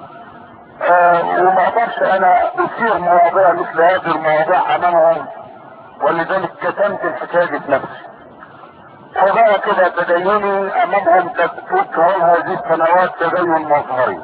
Speaker 1: آه وما اقدرش انا اثير مواضيع مثل هذه المواضيع امامهم ولذلك كتمت الحكاية دي بنفسي وبقى كده تديني امامهم تثبت هذه السنوات تدين مظهري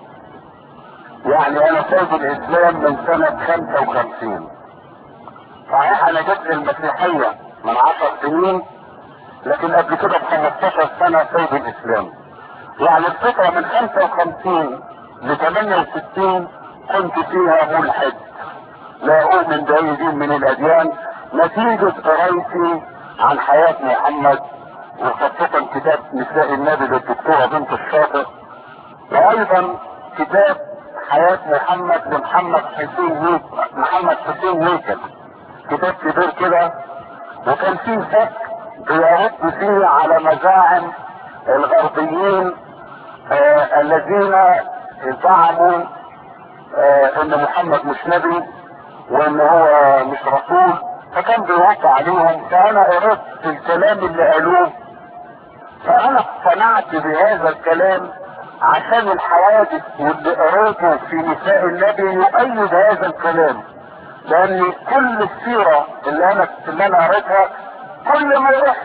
Speaker 1: يعني انا سايب الاسلام من سنة 55 صحيح انا جبت المسيحية من 10 سنين لكن قبل كده ب 15 سنة سايب الاسلام يعني الفترة من 55 ل 68 كنت فيها ملحد لا اؤمن باي دين من الاديان نتيجة قرايتي عن حياة محمد وخاصة كتاب نساء النبي للدكتورة بنت الشاطئ وايضا كتاب حياة محمد لمحمد حسين هيك محمد حسين هيكل كتاب كبير كده وكان فيه فك بيرد فيه على مزاعم الغربيين آه الذين زعموا آه ان محمد مش نبي وان هو مش رسول فكان بيوقع عليهم فانا قريت الكلام اللي قالوه فانا اقتنعت بهذا الكلام عشان الحوادث واللي قريته في نساء النبي يؤيد هذا الكلام لان كل السيرة اللي انا اللي انا قريتها كل ما يروح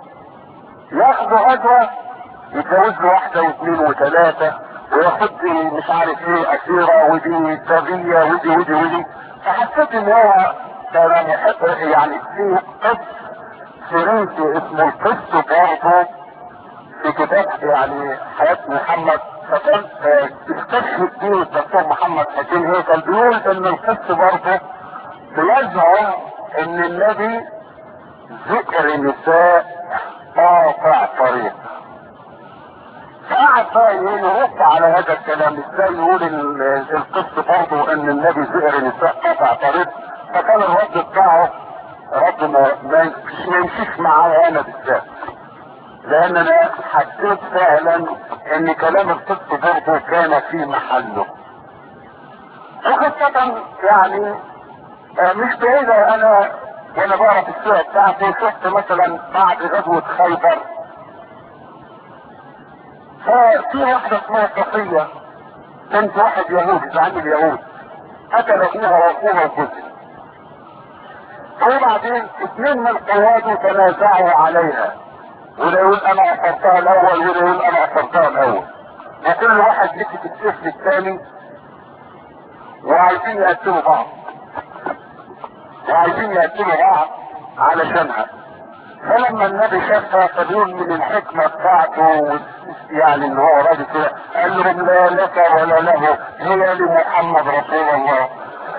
Speaker 1: ياخدوا غزوة يتجوز له واحدة واثنين وثلاثة وياخد مش عارف ايه اسيرة ودي طاغية ودي ودي ودي فحسيت ان هو كان محب يعني في قس فرنسي اسمه القس برضه في كتاب يعني حياة محمد فكان استشهد فيه الدكتور محمد حسين هيكل بيقول ان القس برضه بيزعم ان النبي ذكر نساء قاطع طريق فقعد بقى يرد على هذا الكلام ازاي يقول القس برضه ان النبي ذكر نساء قاطع طريق فكان الرد بتاعه رد ما, ما يمشيش معايا انا بالذات لان انا حسيت فعلا ان كلام القس برضه كان في محله وخاصة يعني مش بعيدة انا وانا بعرف السيرة بتاعتي شفت مثلا بعد غزوة خيبر ففي واحدة اسمها صفية بنت واحد يهودي زعيم اليهود قتل ابوها واخوها وجوزها وبعدين اثنين من قواده تنازعوا عليها وده يقول انا اثرتها الاول وده يقول انا اثرتها الاول وكل واحد مسك السيف للثاني وعايزين يقتلوا بعض وعايزين يقتلوا بعض علشانها فلما النبي شافها فبيقول من الحكمة بتاعته يعني ان هو راضي كده قال لهم لا لك ولا له هي لمحمد رسول الله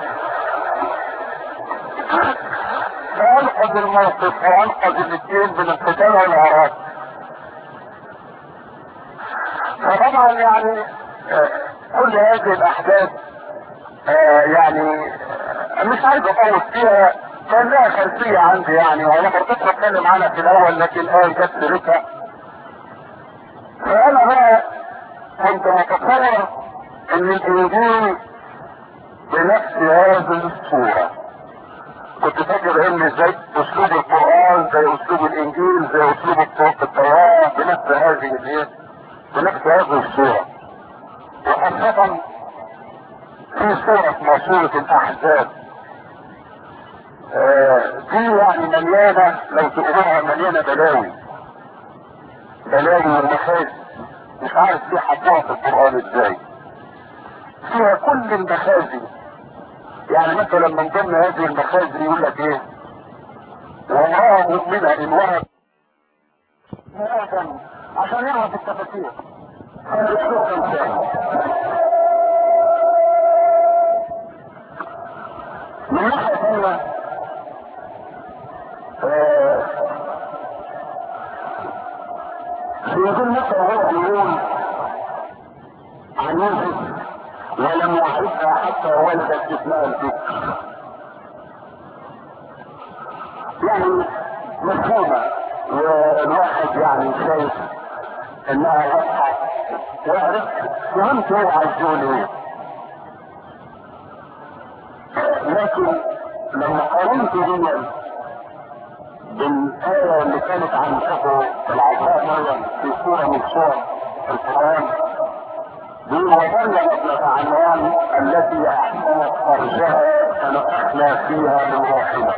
Speaker 1: فانقذ الموقف وانقذ الاثنين من القتال والعراق فطبعا يعني كل هذه الاحداث يعني مش عايز اطول فيها كان لها خلفية عندي يعني وانا برضيت اتكلم عنها في الاول لكن الان جت سيرتها فانا بقى كنت متصور ان الانجيل بنفس هذه الصورة كنت فاكر ان زي اسلوب القرآن زي اسلوب الانجيل زي اسلوب التوراة بنفس هذه الايه بنفس هذه الصورة وخاصة في صورة اسمها صورة الاحزاب آه دي يعني مليانة لو تقولها مليانة بلاوي بلاوي ومخازي مش عارف دي حطوها في القرآن ازاي فيها كل المخازي يعني مثلا من ضمن هذه المخازي يقول لك ايه وامرأة مؤمنة ان وهب عشان يعرف التفاسير من ناحية ثانية يقول مثل هو يقول عن يوسف ولم يعرفها حتى ولدت اسمها الفكر يعني مفهومة والواحد يعني شايف انها واضحة وعرف فهمت هو عايز يقول ايه لكن لما قارنت دي بالآية اللي كانت عن أبو العذاب مريم في سورة من سور القرآن بيقول وظل ابنة عنوان التي أحسنت فرجها فنفخنا فيها من روحنا.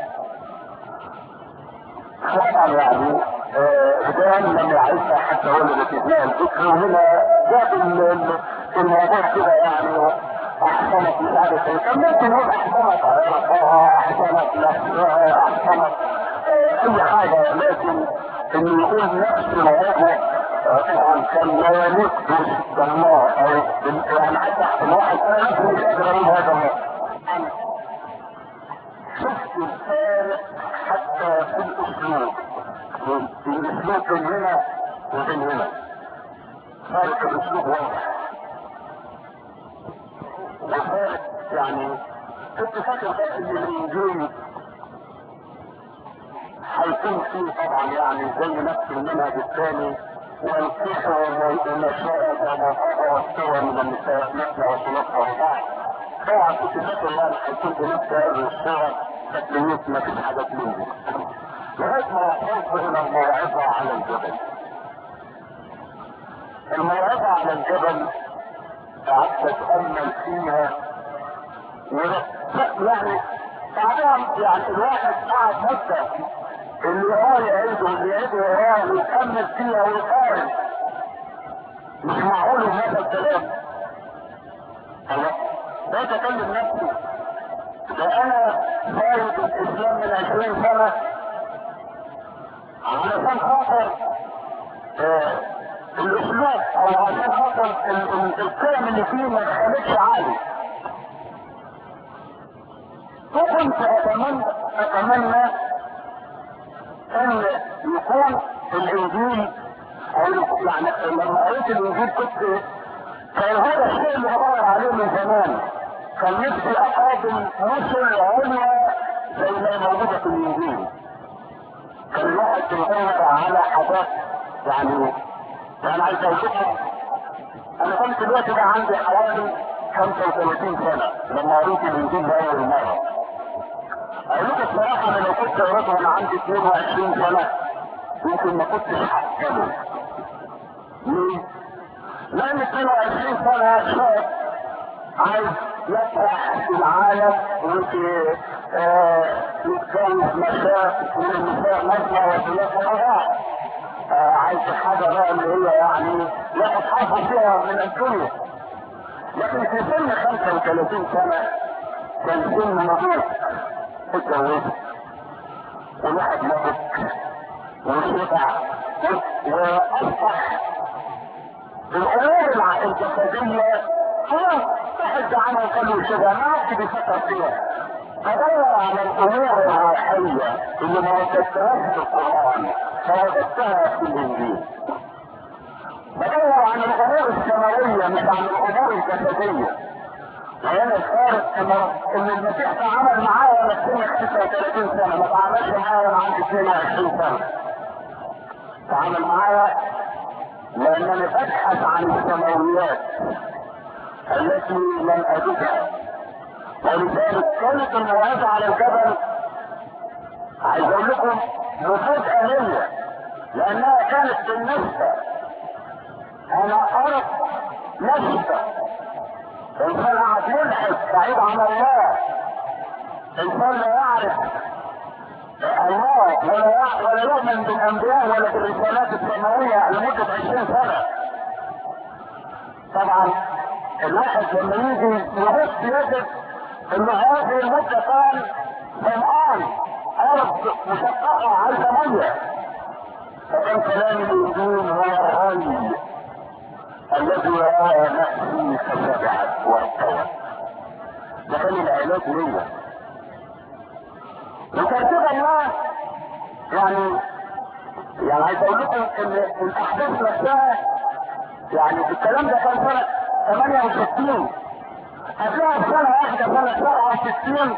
Speaker 1: طبعا يعني إبراهيم لم يعرفها حتى ولدت ابنها الذكر وهنا جاب الموضوع كده يعني احسنت مش عارف ايه كان ممكن نقول احسنت علاقتها احسنت نفسها احسنت اي حاجه لكن ان يقول نفس الوضع طبعا كان لا يقدر بالله او يعني حتى الواحد مش قادر اقول هذا الوضع شفت الفارق حتى في الاسلوب في الاسلوب بين هنا وبين هنا فارق الاسلوب واضح وفارق يعني كنت فاكر ان الانجيل هيكون فيه طبعا يعني زي نفس المنهج الثاني وينكحوا وما شاء كما واستوى من النساء مثل وصلتها وبعض طبعا كنت فاكر يعني هيكون بنفس هذه الصورة تكليف ما فيش حاجة منه لغاية ما وصلت الى الموعظة على الجبل الموعظة على الجبل قعدت اتامل فيها يعني بعدها يعني الواحد قعد مدة اللي هو يعيد واللي يعيد وراه ويكمل فيها ويقارن مش معقول هذا الكلام ده تكلم نفسي ده انا فايد الاسلام من عشرين سنة علشان خاطر آه الاسلوب او عشان خاطر القيم اللي فيه ما دخلتش عالي وكنت اتمنى اتمنى ان يكون الانجيل او يعني لما قريت الانجيل كنت كان هذا الشيء اللي بدور عليه من زمان كان نفسي اقابل رسل عليا زي ما موجوده في الانجيل كان الواحد بيدور على حاجات يعني يعني عايز اقول لكم انا كنت دلوقتي بقى عندي حوالي 35 سنه لما قريت الانجيل لاول مره اقول لكم الصراحه انا لو كنت قريته وانا عندي 22 سنه يمكن ما كنتش هحكمه ليه؟ لان 22 سنه شاب عايز يسرح في العالم وفي يتجوز مشاة من النساء مثنى وثلاث مرات عايز حاجه بقى اللي هي يعني ياخد حظه فيها من الدنيا لكن في سن 35 سنه كان سن نظيف اتجوزت والواحد مات وشبع واصبح الامور الجسديه خلاص واحد عنها كله شبع ما عادش بيفكر فيها بدور على الامور الروحيه اللي ما وجدتهاش في القران فوجدتها في الانجيل بدور عن الامور السماويه مش عن الامور الجسديه وانا الخارج ان المسيح تعامل معايا وانا سنة 36 سنه ما تعاملش معايا وانا عندي 22 سنه تعامل معايا لانني ابحث عن السماويات التي لم اجدها ولذلك كانت الموعظه على الجبل عايز اقول لكم مفاجاه ليا لانها كانت بالنسبه انا ارى نفسه انسان قاعد ملحد بعيد عن الله انسان لا يعرف الله ولا يعرف ولا يؤمن بالانبياء ولا بالرسالات السماويه لمده 20 سنه طبعا الواحد لما يجي يبص يجد ان هذه المده كان ظمآن ارض مشققه عايزه ميه فكان كلام الانجيل هو الري الذي راى نفسي فشبعت وارتوت ده كان العلاج ليا وترتيب الله يعني يعني عايز اقول لكم ان الاحداث نفسها يعني الكلام ده كان سنه 68 قبلها بسنه واحده سنه 67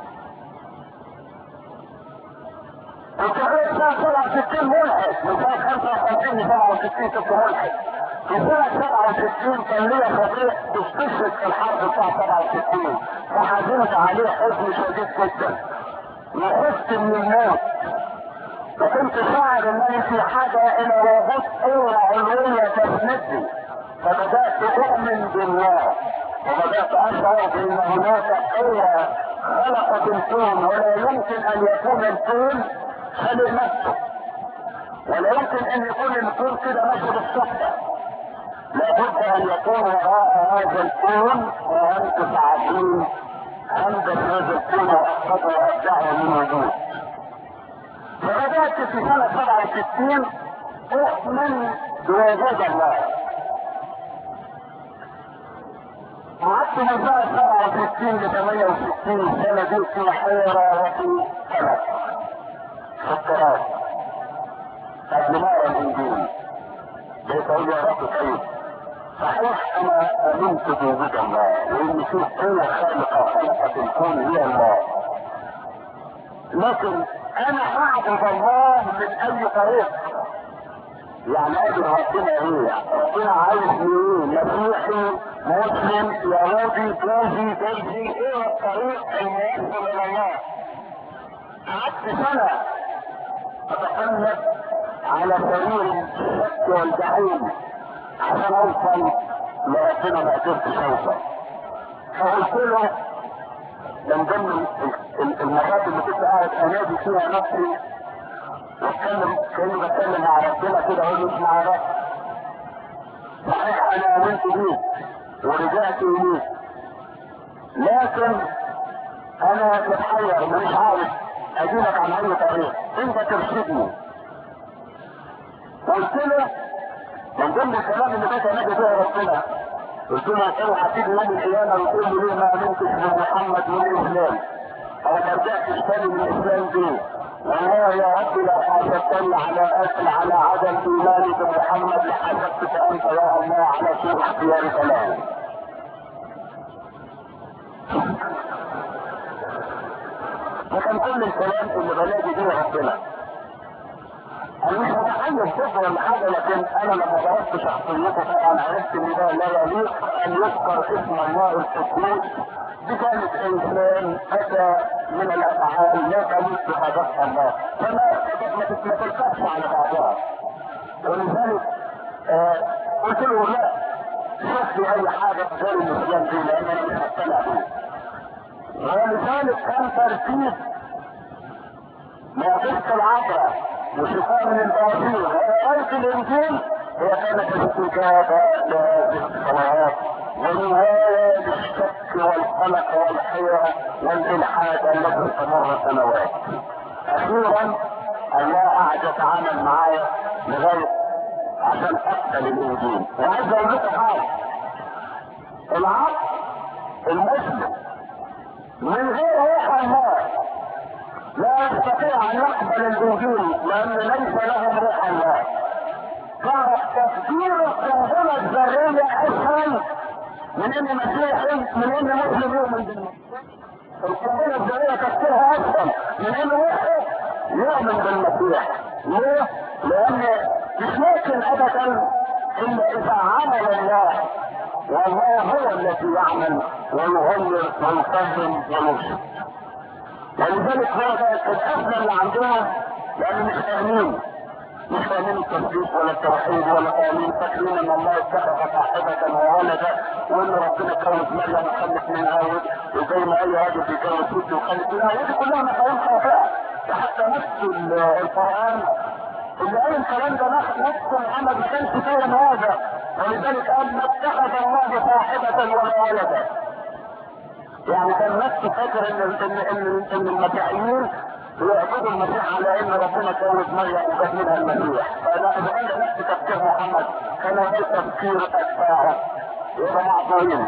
Speaker 1: وكمان سنه 67 ملحد من سنه 55 ل 67 كنت ملحد في سنة 67 كان ليا صديق استشهد في الحرب بتاع 67 فحزنت عليه حزن شديد جدا وخفت من الموت وكنت شاعر انني في حاجة الى وجود قوة علوية تسندني فبدأت اؤمن بالله وبدأت اشعر بان هناك قوة خلقت الكون ولا يمكن ان يكون الكون خلق نفسه ولا يمكن ان يكون الكون كده ماشي بالصدفة لابد ان يكون وراء هذا الكون وانت تعرفون هندس هذا الكون واخذه وابدعه من وجود فبدات في سنه 67 اؤمن بوجود الله قعدت من سنه 67 ل 68 سنه دي في حيره وفي قلق فكرات قبل ما اقرا الانجيل بقيت اقول يا رب كيف صحيح انا امنت بوجود الله وان في قوه خالقه خلقت الكون هي الله لكن انا اعبد الله من اي طريق يعني اجل ربنا ايه ربنا عايز ايه مسيحي مسلم يهودي بوذي بلجي ايه الطريق الموصل الى الله قعدت سنه اتقلب على سرير الشك والجحيم عشان اوصل لربنا ما قدرتش اوصل فقلت له من ضمن المرات اللي كنت قاعد انادي فيها نفسي واتكلم كاني بتكلم مع ربنا كده اقول له اسمع يا رب صحيح انا امنت بيك ورجعت اليك لكن انا متحير مش عارف اجيبك عن اي طريق انت ترشدني قلت له من ضمن الكلام اللي بقى نادي فيها ربنا قلت له اوعى تيجي يوم القيامه وتقول لي ليه ما امنتش بمحمد والاسلام او ما رجعتش تاني من الاسلام دي والله يا رب لو حاسبتني على اكل على عدم ايماني بمحمد لحسبتك انت يا الله على سوء اختيار كلامي لكن كل الكلام اللي بلاقي فيه ربنا انا مش متخيل صفر ولا حاجه لكن انا لما درست شخصيته طبعا عرفت ان ده لا يليق ان يذكر اسم الله القدوس دي كانت انسان اتى من الافعال لا تليق بحاجات الله فما ما تتلقاش على بعضها ولذلك آه قلت له لا شوف لي اي حاجه غير الاسلام دي لان انا مش هقتنع بيه ولذلك كان ترتيب معجزة العبرة وشفاء من الباطل وآية الإنجيل هي كانت استجابة لهذه الصلوات ونهاية للشك والقلق والحيرة والإلحاد التي استمر سنوات. أخيرا الله قعد يتعامل معايا لغاية عشان أقبل الإنجيل وعايز أقول لكم حاجة العبد المسلم من غير روح الله لا يستطيع ان يقبل الانجيل لان ليس لهم روح الله صار تفجير القنبله الذريه اسهل من ان مسيحي من ان مسلم يؤمن بالمسيح القنبله الذريه تفكيرها اسهل من ان مسلم يؤمن بالمسيح ليه؟ لان مش ممكن ابدا الا اذا عمل الله والله هو الذي يعمل ويغير ويقدم ويرشد ولذلك هو ده الأزمة اللي عندهم لأن مش فاهمين مش فاهمين التصديق ولا التوحيد ولا فاهمين فاكرين ان الله اتخذ صاحبة وولدا وان ربنا اتجوز مريم وخلف منها وزي ما اي راجل بيتجوز ست وخلف منها ودي كلها مفاهيم خاطئة حتى نفس القرآن اللي قال الكلام ده نفس محمد ما كانش فاهم هذا ولذلك قال ما اتخذ الله صاحبة ولا ولدا يعني كان نفسه فاكر ان ان ان, إن المسيحيين يعبدوا المسيح على ان ربنا كونت مريم وجاب منها المسيح فانا اذا كان نفس تفكير محمد كان ده تفكير اتباعه يبقى معصومين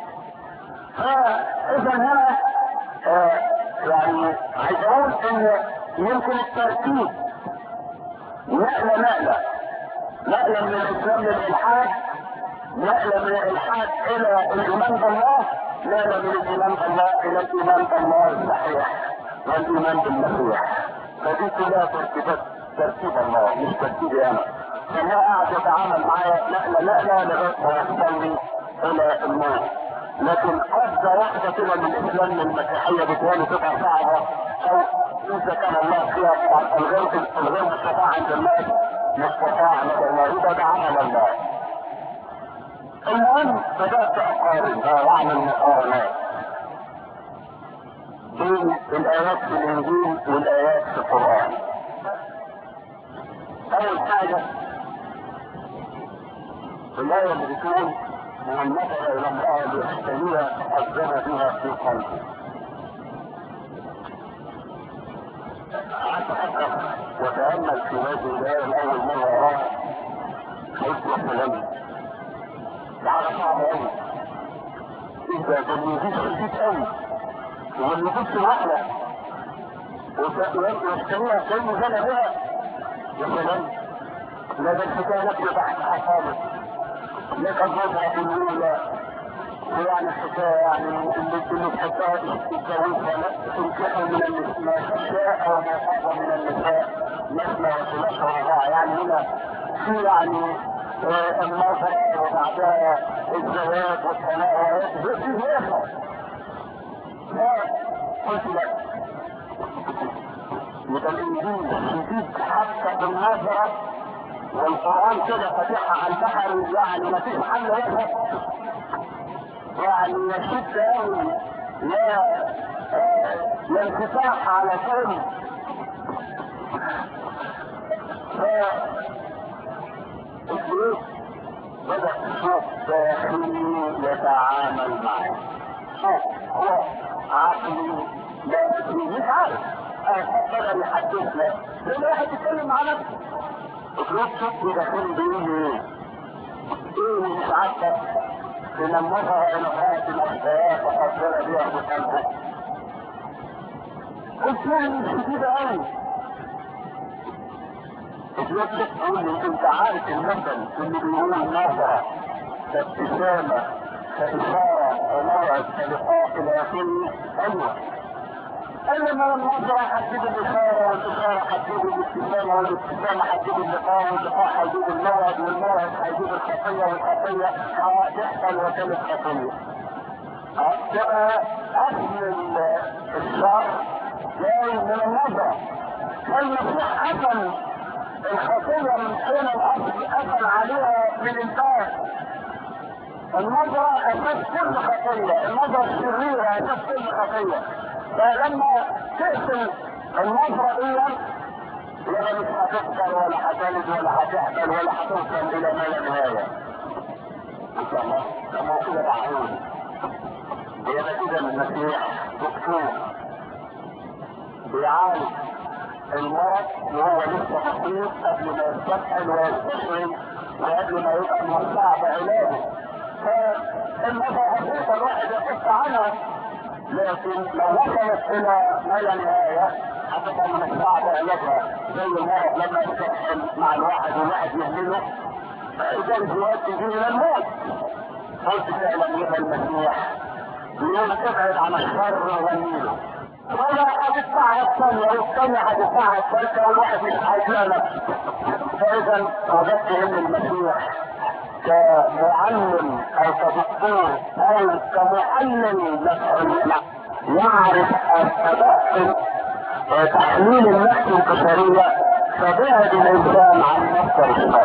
Speaker 1: فاذا هنا آه يعني عايز اقول ان يمكن الترتيب نقله نقله نقله من الاسلام للالحاد نقله من الالحاد الى الايمان بالله نقله من الايمان بالله الى الايمان بالله الصحيح والايمان بالمسيح فدي كلها ترتيبات ترتيب الله مش ترتيبي انا فالله قاعد يتعامل معايا نقله نقله لغايه ما يوصلني الى النار لكن قفزه واحده كده من الاسلام للمسيحيه بتهيألي تبقى صعبه او اذا كان الله فيها الغير الغير مستطاع عند الناس مستطاع لدى الله يبقى ده عمل الله المهم بدات اقارن واعمل مقارنات بين الايات في الانجيل والايات في القران اول حاجه الايه اللي بتقول من نظر الى امراه ليحتميها فقدم بها في قلبه قعدت افكر وتامل في هذه الايه لاول مره اراها قلت يا سلام ده حاجه صعبه قوي انت ده النفوس شديد قوي والنفوس واحده ويشتريها كانه زنى بها يا سلام لا ده الحكايه لك تحتها خالص لك الربع الاولى ويعني الحكايه يعني اللي اللي تحبها تتجوزها لا تنكحها من النساء او ما تحظى من النساء مثنى وثلاث ورباع يعني هنا في يعني آه النظر وبعدها الزواج والطلاق في هيصه قلت لك يبقى الانجيل شديد حتى بالنظره والقرآن كده فاتحة على البحر يعني ما فيش حل يفهم يعني يشد قوي لا لا انفتاح على شيء ف بدأ صوت داخلي يتعامل معي صوت هو عقلي لا مش عارف بدأ يحدثنا لأن واحد يتكلم مع نفسه اسلوب شكل داخل بيقول ايه؟ ايه مش عارفه ان النظر الى غايه الاحداث وقدر بها بقلبه قلت يعني مش كده قوي اتوقف تقول لي انت عارف المثل اللي بيقول نظرة كابتسامة كإشارة وموعد كلقاء إلى آخره أيوه قال ما النظرة هتجيب الإشارة والإشارة هتجيب الابتسامة والابتسامة هتجيب اللقاء واللقاء هيجيب الموعد والموعد هيجيب الخطية والخطية هتحصل وتلد خطية. ده أصل الشر جاي من النظرة. فالمسيح قتل الخطية من حين الأصل قتل عليها بالإنسان. النظرة أساس كل خطية، النظرة الشريرة أساس كل خطية. فلما تقتل النظرة دي يبقى مش هتفطر ولا هتلد ولا هتحمل ولا هتوصل إلى ما لا نهاية. إن شاء الله كما كده معقول. هي نتيجة من المسيح دكتور بيعالج المرض وهو لسه خطير قبل ما يستفحل ويستشعر وقبل ما يبقى موسع بعلاجه. فالنظرة بسيطة الواحد يحس عنها لكن لو وصلت الى ما لا نهايه هتبقى من الصعب علاجها زي المرض لما يستحمل مع الواحد والواحد يهمله فاذا الجواد تجي الى الموت قلت فعلا يبقى المسيح يقول ابعد عن الشر وغنيله ولا هتدفعها الثانية والثانية هتدفعها الثالثة والواحد مش هيجيها نفسه فإذا وجدت إن المسيح كمعلم او كدكتور او كمعلم يعرف تدخل تحليل النفس البشرية فبعد الانسان عن مصدر الشر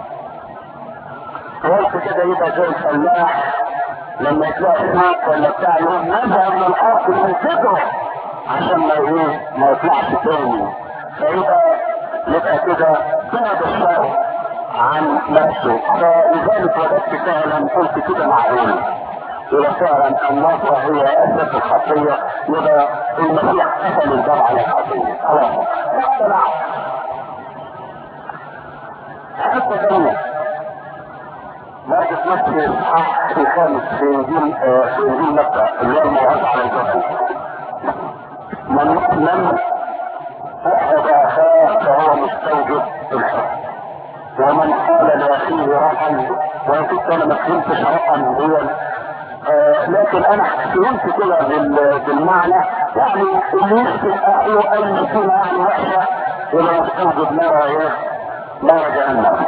Speaker 1: قلت كده يبقى زي الفلاح لما تلاقي سوق ولا بتاع يقول نزع من الارض من صدره عشان ما ايه ما يطلعش تاني فيبقى يبقى كده بعد الشر عن نفسه فلذلك وجدت فعلا قلت كده معقول إذا فعلا النظرة هي أساس الخطية يبقى المسيح قتل الباب على الخطية خلاص اقتنع حتى ثانية مركز نفسي الصح في خامس في انجيل في انجيل مكة اللي هو الموعظة على الجبل من من أحد أخاه فهو مستوجب الحب ومن قال لاخيه رقم وان كنت انا ما فهمتش رقم هو آه لكن انا فهمت كده بالمعنى يعني اللي يشتم اخيه اي كلمه يعني وحشه يبقى مستوجب نار ايه؟ نار جهنم.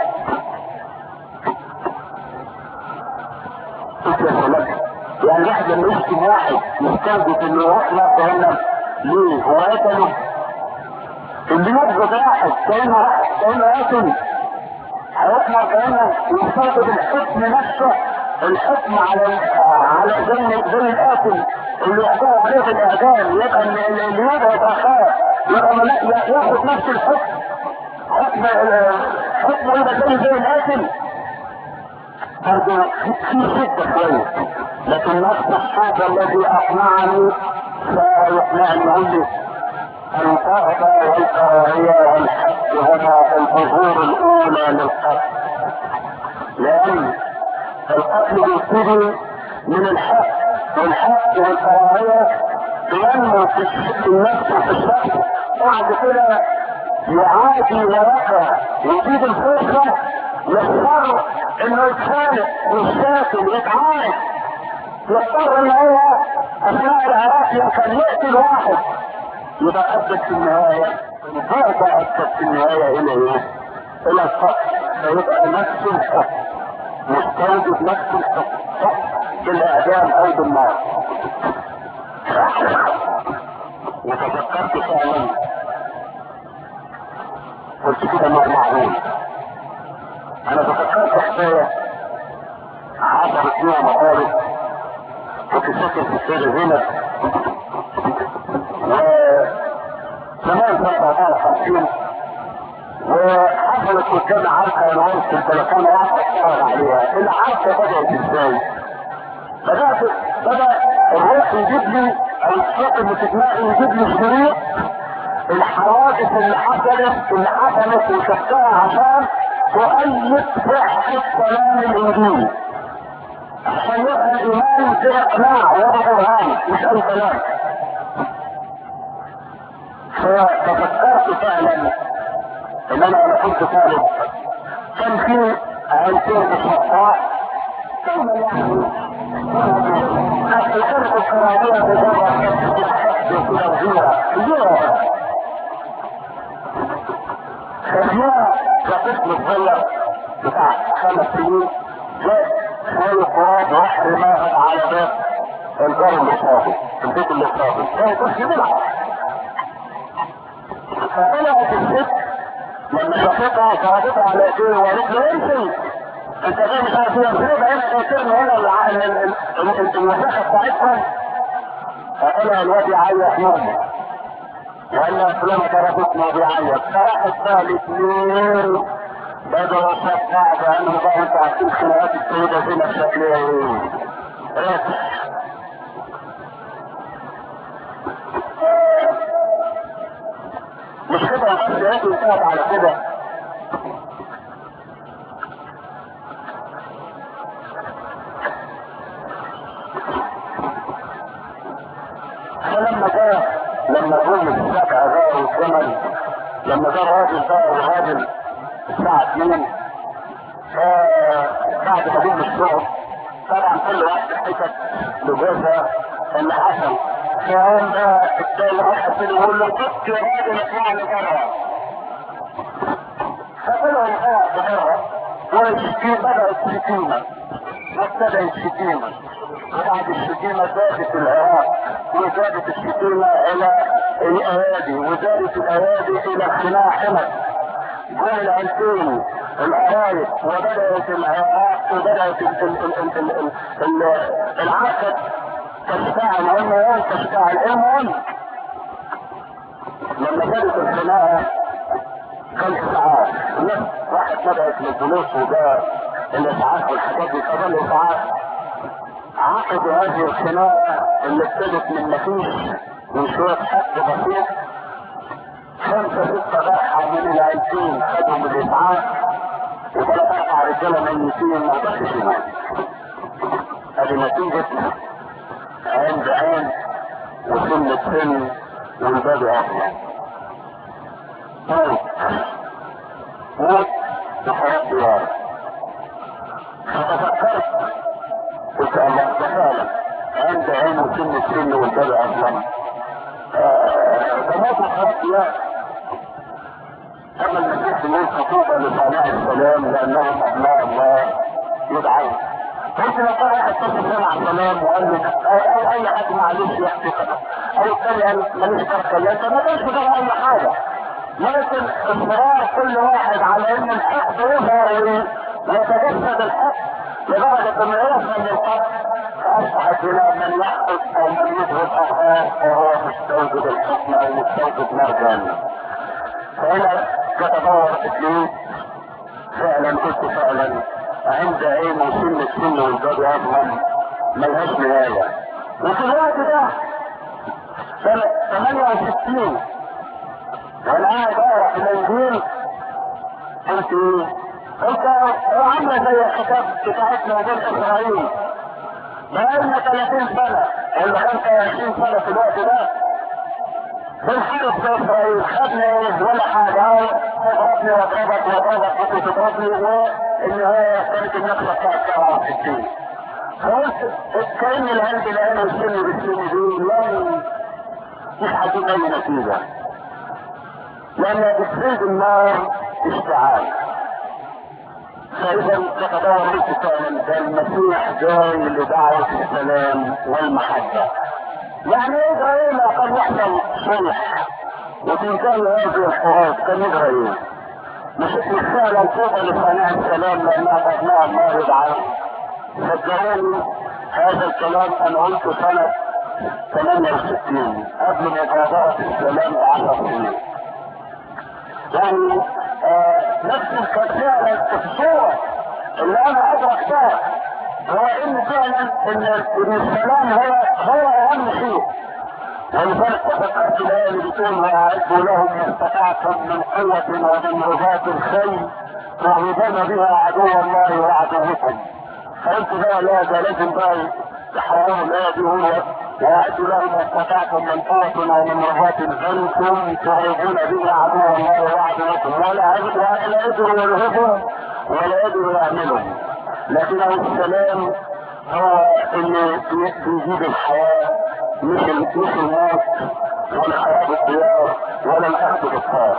Speaker 1: يعني واحد لما يشتم واحد مستوجب انه يروح نار جهنم ليه؟ هو قتله؟ اللي يبغض واحد كانه كانه قتل هيطلع كأنه يستخدم الحكم نفسه الحكم على على زي زي القاتل اللي يحكم عليه الاعدام يبقى اللي يبعد اخاه يبقى ياخد نفس الحكم حكم حكم يبقى زي زي القاتل برضه في شدة شوية لكن نفس الصوت الذي اقنعني سيقنعني يقول لي القاعدة والكراهية والحق هما الظهور الأولى للقتل لأن القتل بيبتدي من الحق والحق والكراهية بينمو في النفس وفي الشخص بعد كده يعادي وراءها ويجيب الفرصة يضطر انه يتخانق يشتاكل يتعارك يضطر ان هو اثناء العراق يمكن يقتل واحد يبقى ادت في النهاية هذا ادت في النهاية الى ايه؟ الى القتل فيبقى نفس الحكم مستوجب نفس الحكم بالاعدام او بالنار وتذكرت فعلا قلت كده ما معقول انا تفكرت حكاية حصلت فيها مقالب كنت ساكن في السيدة زينب وزمان سنة 54 وحصلت قدامي عركة انا واقف في التليفون وقعدت اتفرج عليها العركة بدأت ازاي؟ بدأت بدأ الروح يجيب لي او الصوت اللي في دماغي يجيب لي شريط الحوادث اللي حصلت اللي حصلت وشفتها عشان تؤيد صحة كلام الانجيل عشان يبقى الايمان في اقناع ولا برهان مش اي كلام فتفكرت فعلا ان انا انا كنت طالب كان في عيلتين مصطفى ثم يعني الحرب الكرويه مجرد وزيرة زيرة فجاء كطفل صغير بتاع خمس سنين جاء شوية تراب راح رماها على باب الجار اللي صافي البيت اللي صافي كان طفل بيلعب فطلعت الست لما شافتها صعدتها على ايديه وقالت له امشي انت جاي مش عارف ايه افرض هنا كاترنا هنا الوثيقه بتاعتهم فقال الواد يعيط يومه وقال له فلان ضربتني وبيعيط فراحت بقى الاثنين بدأوا يصفع بأنه بقى انت عارفين خناقات السيدة زينب شكلها ايه مش كده بس يا انتهت على كده فلما جاء لما جم السبع غار الجمل لما جاء الراجل بقى الراجل الساعة 2 بعد ما جم الشغل طبعا كل واحد حتت لجوزها اللي حصل فقام بقى التاني واحد فيهم يقول له كنت يا راجل اطلع لي بره فطلعوا قاعد بره والشتيمة بدأت شتيمة وابتدأت شتيمة وبعد الشتيمة زادت العراق وزادت الشتيمة إلى الأيادي وزادت الأيادي إلى خناع حمد جم العيلتين القرايب وبدأت العراق وبدأت ال- ال- ال- ال- ال- ال- العقد تشتعل هم يوم تشتعل المهم لما بدأت الخناقة كان اسعاف الناس راحت بدأت للفلوس وجاء الاسعاف والحاجات دي فضل اسعاف عقدوا هذه الخناقة اللي ابتدت من مفيش من شوية حق بسيط خمسة ستة راحة من العيلتين خدوا من الاسعاف وثلاث اربع رجالة ميتين ما بقاش مات ادي نتيجة عين بعين وسن بسن والباقي اصلا موت موت وحياة ديار فتفكرت قلت الله تعالى عند عين وسن السن والباقي اصلا فموت وحياة ديار اما المسيح من خطوبة لصانع السلام لانهم ابناء الله يدعون قلت لو كان واحد تصل سمع السلام وقال لي او اي حد معلش يحكي كده او الثاني قال ماليش فرق انت ما كانش بتعمل اي حاجه لكن اصرار كل واحد على ان الحق يظهر ويتجسد الحق لدرجه انه يوصل للقتل فاصبحت هنا من يحدث او من يظهر اخاه وهو مستوجب الحكم او مستوجب مرجان فهنا تتطور اثنين فعلا قلت فعلا عند عين وسن السن والباب اظلم ملهاش نهايه وفي الوقت ده سنه 68 وانا قاعد اقرا في الانجيل قلت ايه؟ قلت عامله زي الكتاب بتاعتنا وبين اسرائيل بقالنا 30 سنه ولا 25 سنه في الوقت ده بنحارب في اسرائيل خدنا ايه ولا حاجه تضربني وضربك وضربك كنت تضربني والنهايه كانت النقطه بتاعت 67 فقلت كان العلم الان والسن بالسن دي لن مش هتجيب اي نتيجه لان تفريد النار اشتعال فاذا تتدور فعلا ده المسيح جاي لدعوه السلام والمحبه يعني يجرى ايه ما كان يحصل صلح وتنتهي هذه الحروب كان يجرى ايه؟ مش مش فعلا توبه لصانع السلام لانها ابناء الله يدعى صدقوني هذا الكلام انا قلته سنه 68 قبل مبادره السلام بعشر سنين يعني آه نفس كان فعلا الصوره اللي انا ادركتها هو ان فعلا ان ان السلام هو هو اهم شيء ولذلك تفكرت الايه اللي بتقول واعدوا لهم ما استطعتم من قوه ومن رباط الخيل ترهبون بها عدو الله وعدوكم فقلت بقى لا ده لازم بقى يحرروا الايه دي هو ويأتي لهم ما استطعتم من قوة أو من رباط أنتم تهربون به عدو الله وعدوكم ولا ولا يدروا يلهبهم ولا يدروا يعملهم لكنه السلام هو اللي بيجيب الحياة مش مش الموت ولا حياة الديار ولا الأخذ بالطار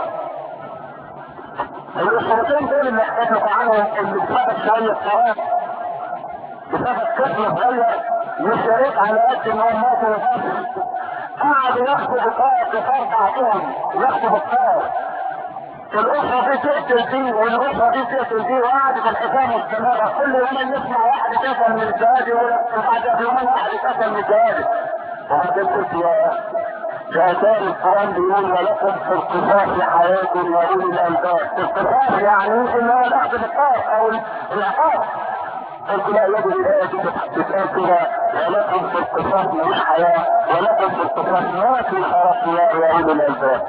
Speaker 1: الشرطين دول اللي حكيت لكم عنهم اللي بسبب شوية صواب بسبب كسر صغير مش شريك على قد ما هم ماتوا وفاتوا قعدوا ياخدوا بقاء كفار بعضهم ياخدوا بقاء الأسرة دي تقتل دي والأسرة دي تقتل دي وقعدت الحكاية مستمرة كل يوم نسمع واحد اتقتل من الجهاد وبعد يومين واحد اتقتل من الجهاد وبعدين قلت يا شهدان القرآن بيقول ولكم في القصاص حياة يا أولي الألباب القصاص يعني إن هو الأخذ بالقاص أو العقاب قلت لا يجب الآية تتقال كده ولكم في القصاص مش حياة ولكم في القصاص ما في خلاص يا أولي الألباب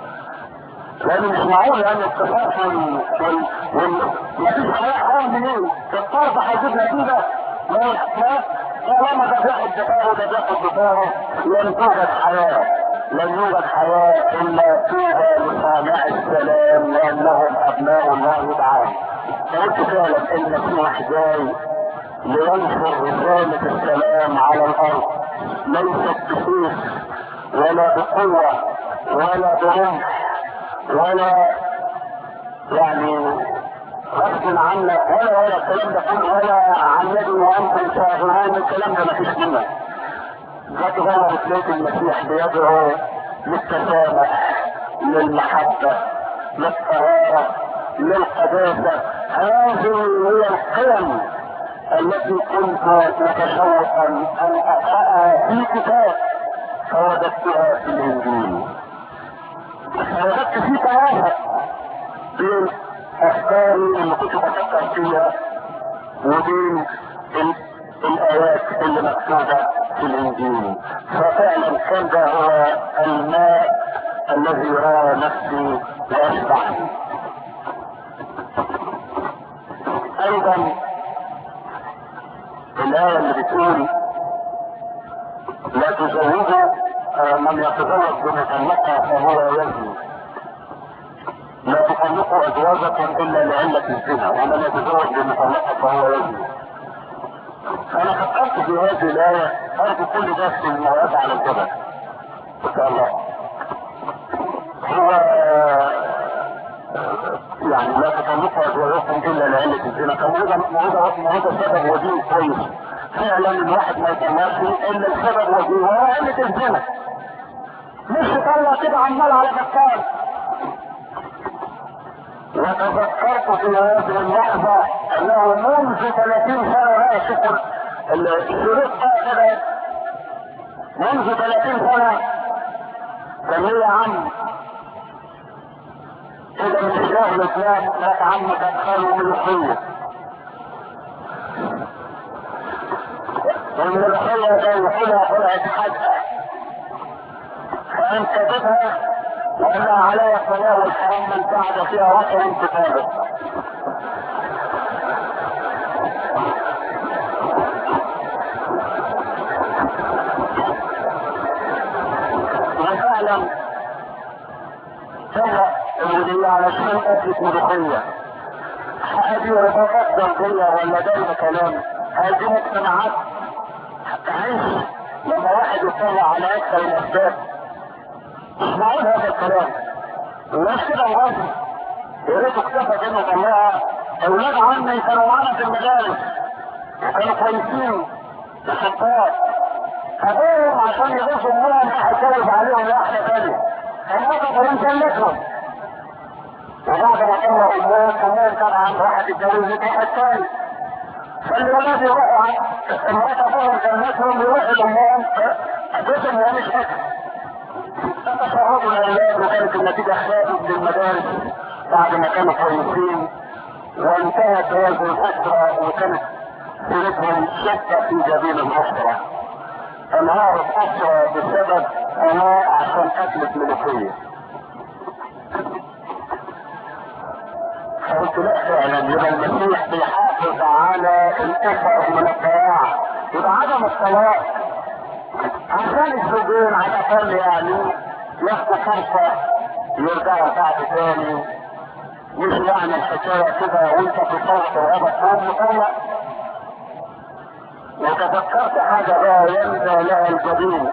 Speaker 1: لأن مش معقول لأن القصاص وال وال وال مفيش حياة حرام منين؟ الطرف هيجيب نتيجة ما طالما ده بياخد دفاعه ده بياخد دفاعه لن توجد حياة لن يوجد حياة إلا فيها لصانع السلام لأنهم أبناء الله تعالى فقلت فعلا إن في واحد جاي لينشر رسالة السلام على الأرض ليست بسيف ولا بقوة ولا برمح ولا يعني غصب عنك ولا ولا الكلام ده كله ولا عن يد وانتم شاهدون الكلام ده مفيش منه ذات هو رسالة المسيح بيدعو للتسامح للمحبة للطهارة للقداسة هذه هي القيم التي كنت متشوقا ان اقراها في كتاب فوجدتها في الانجيل فوجدت في توافق بين افكاري اللي كنت بفكر فيها وبين الايات اللي مكتوبه في الانجيل ففعلا كان ده هو الماء الذي راى نفسي واشبعني ايضا الايه اللي بتقول لا تزوجوا من يتزوج بمطلقه فهو يزني لا تطلقوا ازواجكم الا لعلة الزنا ومن يتزوج بمطلقة فهو يزني انا فكرت في هذه الاية ارجو كل ده في المواد على الجبل ان شاء الله هو يعني لا تطلقوا ازواجكم الا لعلة الزنا كان هذا هذا هذا سبب ودين كويس فعلا الواحد ما يطلقش الا السبب ودين وهو علة الزنا مش يطلع كده عمال على بطال وتذكرت في هذه اللحظة انه منذ 30 سنة لا شكر الشروط كده منذ 30 سنة كان لي عم كده من الله الاسلام لك عمك ادخله ملوخية والملوخية كان يحولها طلعت حاجة فانكتبها وأن علي الصلاة والحرام من بعد فيها وطن كتابه وفعلا سوى الولية على شيء أكلت ملوخية هذه رفاقات ضربية ولا دايما كلام هذه مجتمعات تعيش لما واحد يطلع على أكثر الأسباب اسمعوا هذا الكلام الناس كده الراجل يا ريت اكتفى كلمة الله اولاد عمي كانوا معانا في المدارس وكانوا كويسين بخطات ابوهم عشان يغيظوا امهم راح يتجوز عليهم واحدة تانية فالنقطة كمان كلتهم وبعد ما طلعوا امهم امهم كان عند واحد يتجوز واحد تاني فالولاد يروحوا عند امرأة ابوهم كلتهم يروحوا لامهم جزء من مش فاكر فتفرغوا الاولاد وكانت النتيجة خارج للمدارس بعد ما كانوا كويسين وانتهت هذه الاسرة وكانت سيرتهم شتى في جبين الاسرة انهارت اسرة بسبب انا عشان اكلت ملوخية فقلت لا فعلا يبقى المسيح بيحافظ على الاسر من الضياع يبقى عدم الطلاق عدم وبعدين على الاقل يعني ياخدوا فرصه يرجعوا بعد تاني مش يعني الحكايه كده وانت في صوت وهذا تقوم مطلع وتذكرت حاجه بقى ينزى لها الجبين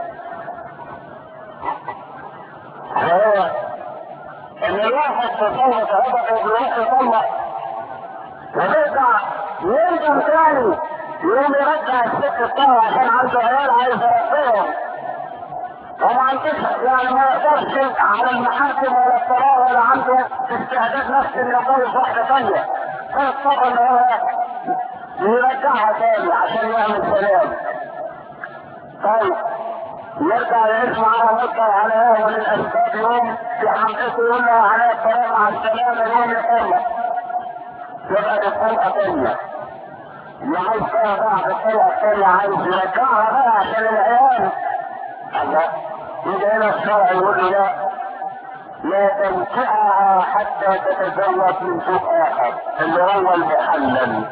Speaker 1: وهو ان الواحد في صوت هذا بيروح يطلع ويرجع يرجع تاني يقوم يرجع الست بتاعه عشان عنده عيال عايز يربيهم وما عندوش يعني ما يقدرش على المحاكم ولا الطلاق ولا عنده استعداد نفسي انه يتجوز واحده ثانيه فيضطر ان هو يرجعها تاني عشان يعمل سلام طيب يرجع يعيش معاها مدة وعلى اول الاسباب يوم في حمقته يقول له على السلام مع السلامة يوم يطلق يبقى دي طلقة تانية اللي عايز بقى بعد الطلقة التانية عايز يرجعها بقى عشان العيال الله يجي هنا الشرع يقول له لا لا تنكحها حتى تتزوج من زوج اخر اللي هو المحلل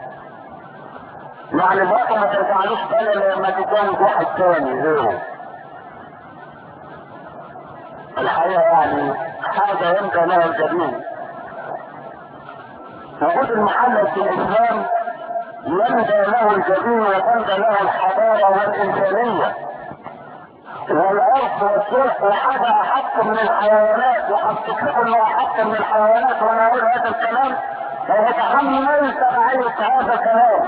Speaker 1: يعني الوقت ما ترجعلوش تاني لما تتجوز واحد تاني غيره الحقيقة يعني حاجة ينبغي لها الجميل وجود المحلل في الإسلام ينبغي له الجميل وتنبغي له الحضارة والإنسانية والعرف والصلح حاجة أحق من الحيوانات وحققت انه أحق من الحيوانات وأنا أقول هذا الكلام وأتحمل تبعية هذا الكلام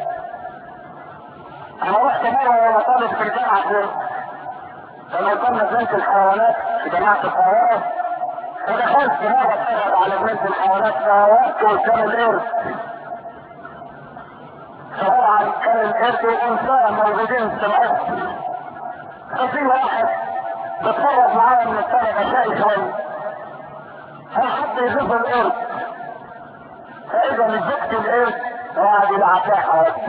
Speaker 1: أنا رحت مرة وأنا طالب في الجامعة دي كما كنا بنت الحيوانات في جماعة القاهرة فدخلت مرة اتفرج على بنت الحيوانات فوقت قدام القرد فطبعا كان القرد وأنثى موجودين في الأرض ففي واحد بتفرج معايا من الطلبة شاي شوي فحد يشوف القرد فإذا مسكت القرد وقعد يلعب فيها حياته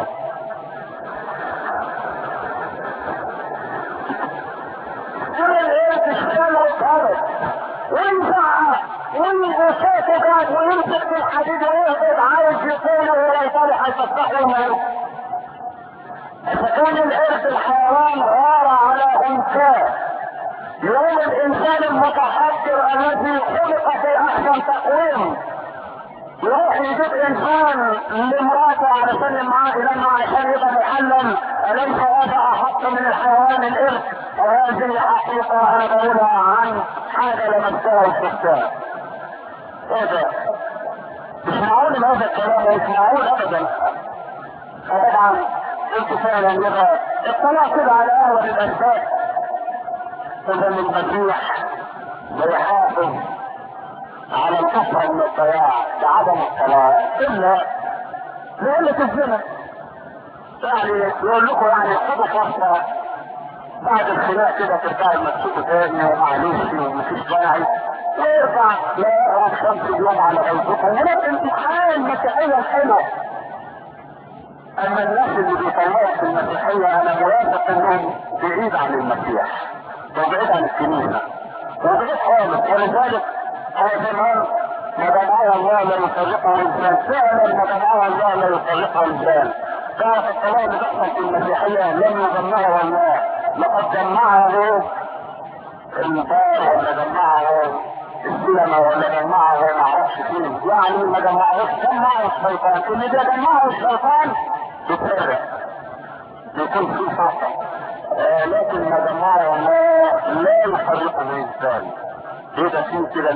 Speaker 1: كل القرد اشتغل واتهرب وينفع ويصوته قاعد ويمسك في الحديد ويهبط عايز يطيله ولا يطلع هيفتح له الموت إذا كان القرد الحيوان غار على انسان يوم الانسان المتحضر الذي خلق في احسن تقويم يروح يجيب انسان لمراته علشان معاه لما عشان يبقى محلل اليس هذا احق من الحيوان القرد وهذه حقيقه انا بقولها عن حاجه لمستها الشخصيه ايه ده؟ مش معقول هذا الكلام مش معقول ابدا طبعا قلت فعلا يبقى اطلع كده على اول الاسباب اذا المسيح بيحافظ على الكفر من الضياع بعدم الصلاة الا لقلة الزنا يعني يقول لكم يعني خدوا فرصة بعد الخلاف كده ترجعوا مسكوكوا تاني ومعلش ومفيش داعي ويرجع لا يقرا شمس اليوم على غيظكم هناك امتحان المسيحية الحلوة اما الناس اللي بيطلعوا في المسيحية انا موافق انهم بعيد عن المسيح وبعيد عن الكنيسة وبعيد خالص ولذلك هو زمان ما دعاه الله لا يفرقه انسان فعلا ما دعاه الله لا يفرقه انسان تعرف الطلاق اللي بيحصل في المسيحية لم يجمعه الله لقد جمعه البار ولا جمعه السينما ولا جمعه ما اعرفش فين يعني ما جمعهوش جمعه الشيطان اللي ده جمعه الشيطان بيتفرق يكون في فرصة آه لكن ما جمعه الله لا يفرقه الانسان يبقى في كده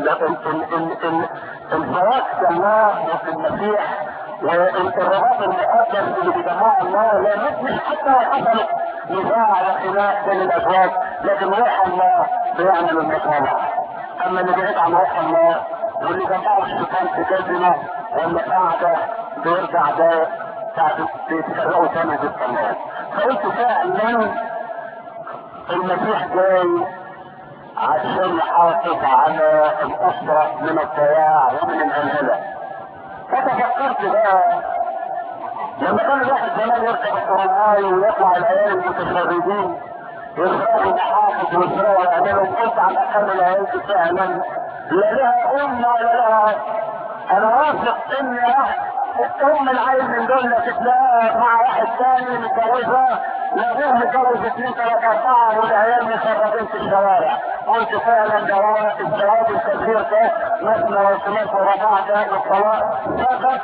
Speaker 1: الزواج في الله وفي المسيح والرباط المقدس اللي بيجمعه الله لا مش حتى لو حصلت نزاع وخلاف بين الازواج لكن روح الله بيعمل المصالحه اما اللي بعيد عن روح الله واللي جمعه الشيطان في كلمه ولا قاعده بيرجع ده ساعة بيتفرقوا تاني بالطلاق فقلت فعلا المسيح جاي عشان يحافظ على الأسرة من الضياع ومن الأنهلة فتفكرت بقى لما كان الواحد زمان يركب القرآن ويطلع العيال المتشردين يسرقوا المحافظ ويسرقوا الأعمال قلت على الأقل العيال دي فعلا لا لها أم ولا لها أنا واثق إن ام العيل من دول تتلاقى مع واحد ثاني متجوزها لابوه متجوز اثنين ثلاثة أربعة والعيال مشردين في الشوارع قلت فعلا ده هو الزواج الكثير ده مثنى وثلاث ورباع ده والطلاق سبب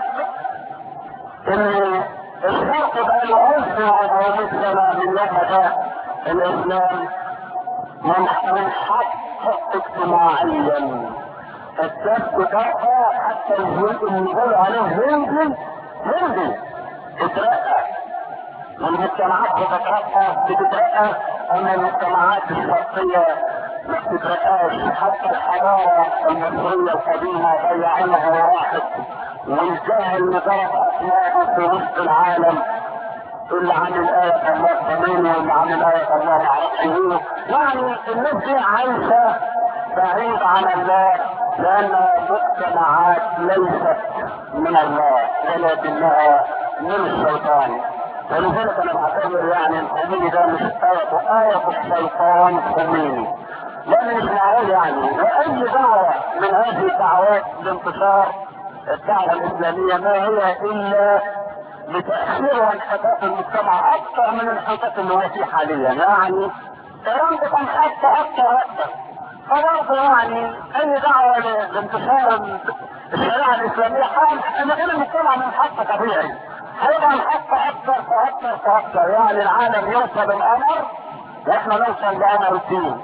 Speaker 1: ان الفرق بقى له 1400 سنة من يوم ده الإسلام منحط اجتماعيا السبت ترقى حتى الجزء اللي يقول عليه هندي هندي اترقى والمجتمعات بتترقى بتترقى اما المجتمعات الشرقية ما بتترقاش حتى الحضارة المصرية القديمة ضيعوها وراحت والجهل اللي ضرب اسمائه في وسط العالم اللي عن الآية الله ثمانية واللي عن الآية الله معرفش ايه يعني الناس دي عايشة بعيد عن الله لأن مجتمعات ليست من الله ولكنها من الشيطان ولذلك انا بعتبر يعني الخميني ده مش آية آية الشيطان خميني لأن مش معقول يعني وأي دعوة من هذه الدعوات لانتشار الدعوة الإسلامية ما هي إلا لتأخير وانحطاط المجتمع أكثر من الانحطاط اللي هو فيه حاليا يعني إيران بتنحط أكثر وأكثر فبرضه يعني أي دعوة لانتشار الشريعة الإسلامية حال إن غير المجتمع منحط طبيعي هيبقى نحط أكثر فأكثر فأكثر يعني العالم يوصل الأمر وإحنا نوصل لأمر الدين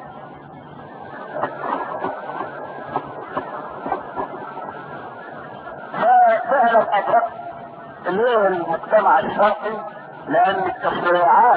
Speaker 1: ففعلا أدركت ليه المجتمع الشرقي لان التشريعات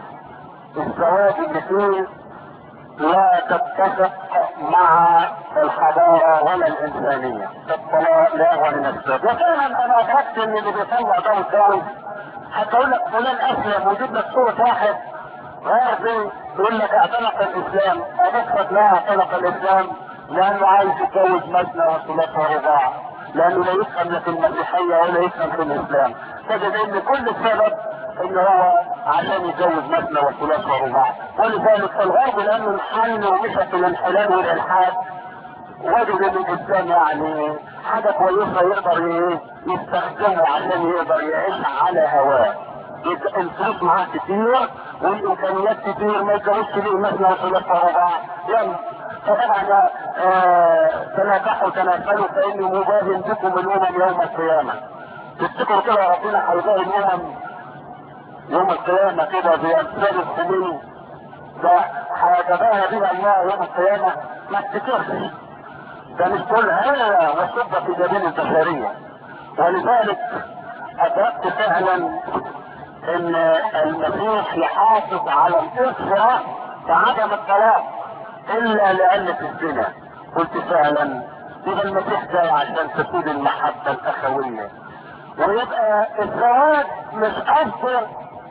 Speaker 1: الزواج اللي فيه لا تتفق مع الحضارة ولا الإنسانية الطلاق لا هو من السبب وفعلا أنا أدركت إن اللي بيطلع ده وكان حتى أقول لك فلان أسلم ويجيب لك صورة واحد غير يقول لك اعتنق الإسلام أبصرت لا اعتنق الإسلام لأنه عايز يتجوز مثنى وثلاث ورباع لانه لا يفهم لا في المسيحية ولا يفهم في الاسلام تجد ان كل السبب ان هو عشان يتجوز مثنى وثلاث ورباع ولذلك الغرب لانه انحل ومشى في الانحلال والالحاد وجد ان الاسلام يعني حاجة كويسة يقدر ايه يستخدمه عشان يقدر يعيش على هواه الفلوس معاه كتير والامكانيات كتير ما يتجوزش ليه مثنى وثلاث ورباع يعني فطبعا آه تنافحوا تنافلوا فاني مباهن بكم الامم يوم القيامه تفتكروا كده ربنا هيلاقي الامم يوم القيامه كده بامثال السنين ده هيتباهى بها الله يوم القيامه ما تفتكرش ده مش كل هذا وصب في جبين البشريه ولذلك ادركت فعلا ان المسيح يحافظ على الاسره بعدم الطلاق الا لقلة الزنا قلت فعلا اذا المسيح جاي عشان تكون المحبة الاخوية ويبقى الزواج مش افضل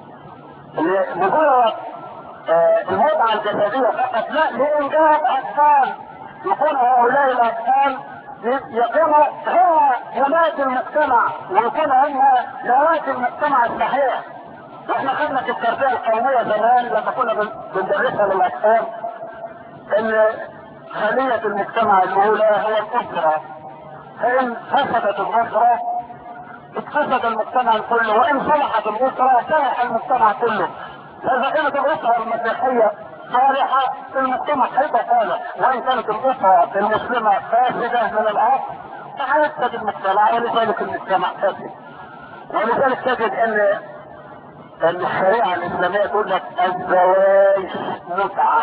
Speaker 1: لمجرد آه المتعة الجسدية فقط لا لانجاب اطفال يكون هؤلاء الاطفال يكونوا هو هناك المجتمع ويكون هم نواة المجتمع الصحيح واحنا خدنا في التربية القومية زمان لما كنا بندرسها للاطفال ان خلية المجتمع الاولى هي الاسرة فان فسدت الاسرة اتفسد المجتمع كله وان صلحت الاسرة صلح المجتمع كله فاذا كانت الاسرة المسيحية صالحة المجتمع هيبقى صالح وان كانت الاسرة المسلمة فاسدة من الاصل فهيفسد المجتمع ولذلك المجتمع فاسد ولذلك تجد ان ان الشريعة الاسلامية تقول لك الزواج متعة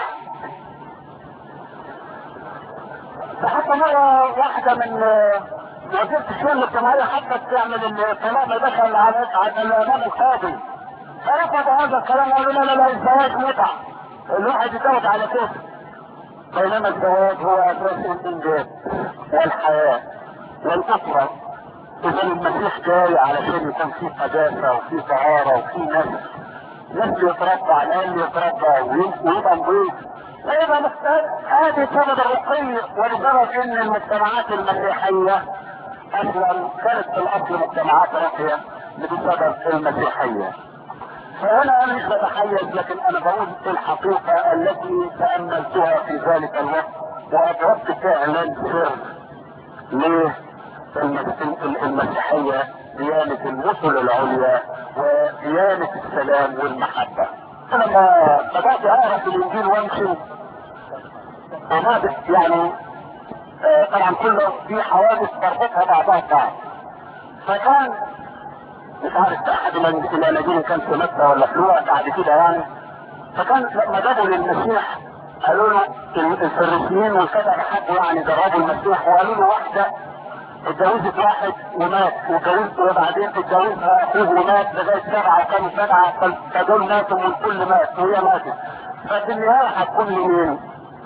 Speaker 1: فحتى مرة واحدة من وزيرة الشؤون الاجتماعية حتى تعمل الكلام دخل على على الامام القاضي فرفض هذا الكلام وقالوا لا لا لا الزواج متعة الواحد يتوج على كيف بينما الزواج هو اساس الانجاب والحياة والاسرة اذا المسيح جاي علشان يكون في قداسة وفي طهارة وفي نفس نفس يتربى على الاقل يتربى ويبقى نضيف فإذا محتاج هذه سبب الرقي ولسبب ان المجتمعات المسيحية اصلا كانت في الاصل مجتمعات راقية بسبب المسيحية فانا انا مش بتحيز لكن انا بقول الحقيقة التي تأملتها في ذلك الوقت وادركت فعلا سر ليه المسيحية ديانة الرسل العليا وديانة السلام والمحبة انا لما بدأت اقرا في الانجيل وامشي وما يعني آه طبعا كله في حوادث بربطها بعضها ببعض فكان مش عارف احد من الاناجيل كان في مكه ولا في لوقا بعد كده يعني فكان لما جابوا للمسيح قالوا له الفريسيين والكذا حبوا يعني جربوا المسيح وقالوا له واحده اتجوزت واحد ومات واتجوزت وبعدين اتجوزها اخوه ومات لغايه سبعه وكانوا سبعه فدول ماتوا من كل مات وهي ماتت ففي النهايه هتكون لمين؟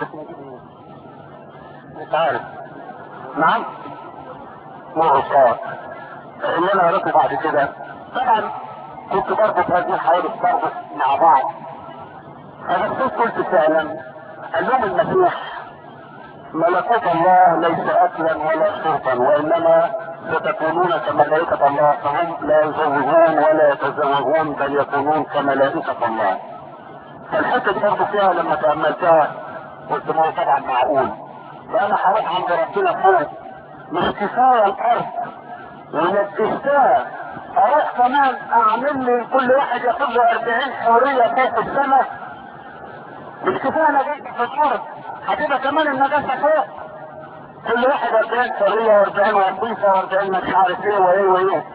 Speaker 1: مش عارف نعم معصات اللي انا قريته بعد كده طبعا كنت بربط هذه الحوادث بربط مع بعض انا كنت قلت فعلا قال لهم المسيح ملكوت الله ليس اكلا ولا شربا وانما ستكونون كملائكة الله فهم لا يزوجون ولا يتزوجون بل يكونون كملائكة الله فالحتة دي برضه فيها لما تأملتها قلت ما هو طبعا معقول فأنا هروح عند ربنا فوق مش كفاية الأرض ونجستها أروح كمان أعمل لي كل واحد ياخد له 40 حورية فوق السماء مش كفاية نجاسة في الأرض هتبقى كمان النجاسة فوق كل واحد 40 حورية و40 وظيفة و40 مش عارف ايه وايه وايه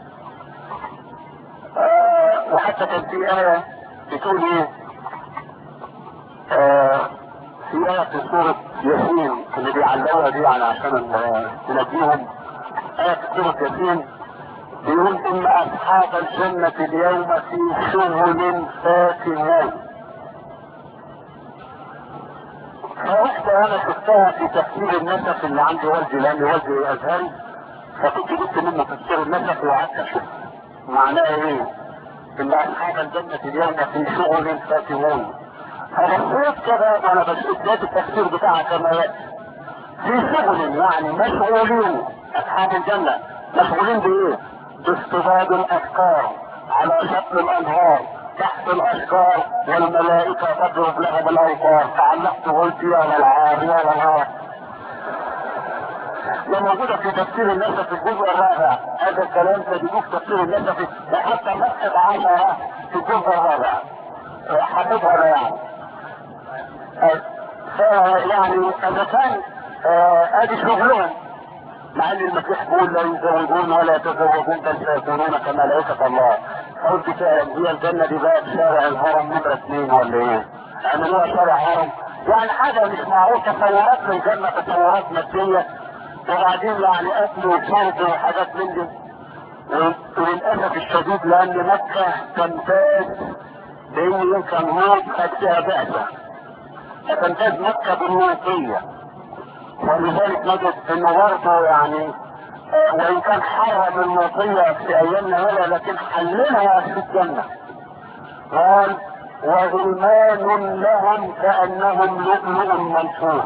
Speaker 1: آه وحتى كان في آية بتقول ايه آه في آية في سورة ياسين اللي بيعلقوها دي يعني عشان تنجيهم آية في سورة ياسين بيقول إن أصحاب الجنة اليوم في شغل فاكهون فواحدة أنا شفتها في تفسير النسخ اللي عند والدي لأن والدي أزهري فكنت جبت منه تفسير النسخ وقعدت أشوف معناه إيه؟ إن أصحاب الجنة اليوم في شغل فاكهون فبصيت كده وأنا بشوف ذات التفسير بتاعها كما يأتي في شغل يعني مشغولين أصحاب الجنة مشغولين بإيه؟ باصطداد الأفكار على شكل الأنهار تحت الاشجار والملائكة تضرب لهم الاوتار فعلقت قلت يا للعار يا للعار ده موجودة في تفسير النسخ في الجزء الرابع هذا الكلام تجدوه في تفسير النسخ وحتى مسجد عشرة في الجزء الرابع حافظها انا يعني فيعني اذا كان ادي شغلهم مع ان المسيح بيقول لا يزوجون ولا يتزوجون بل سيكونون كملائكة الله قلت فعلا هي الجنة دي بقى في شارع الهرم نمرة اثنين ولا ايه؟ عملوها شارع هرم يعني حاجة مش معروف تصورات للجنة تصورات مادية وبعدين يعني اكل وشرب وحاجات من دي وللاسف الشديد لان مكة تمتاز بان يمكن موت قد فيها بعثة فتمتاز مكة بالموتية ولذلك نجد انه برضه يعني وان كان حرم الموصية في ايامنا هنا لكن حللها في الجنة قال وغلمان لهم كأنهم لؤلؤ منصور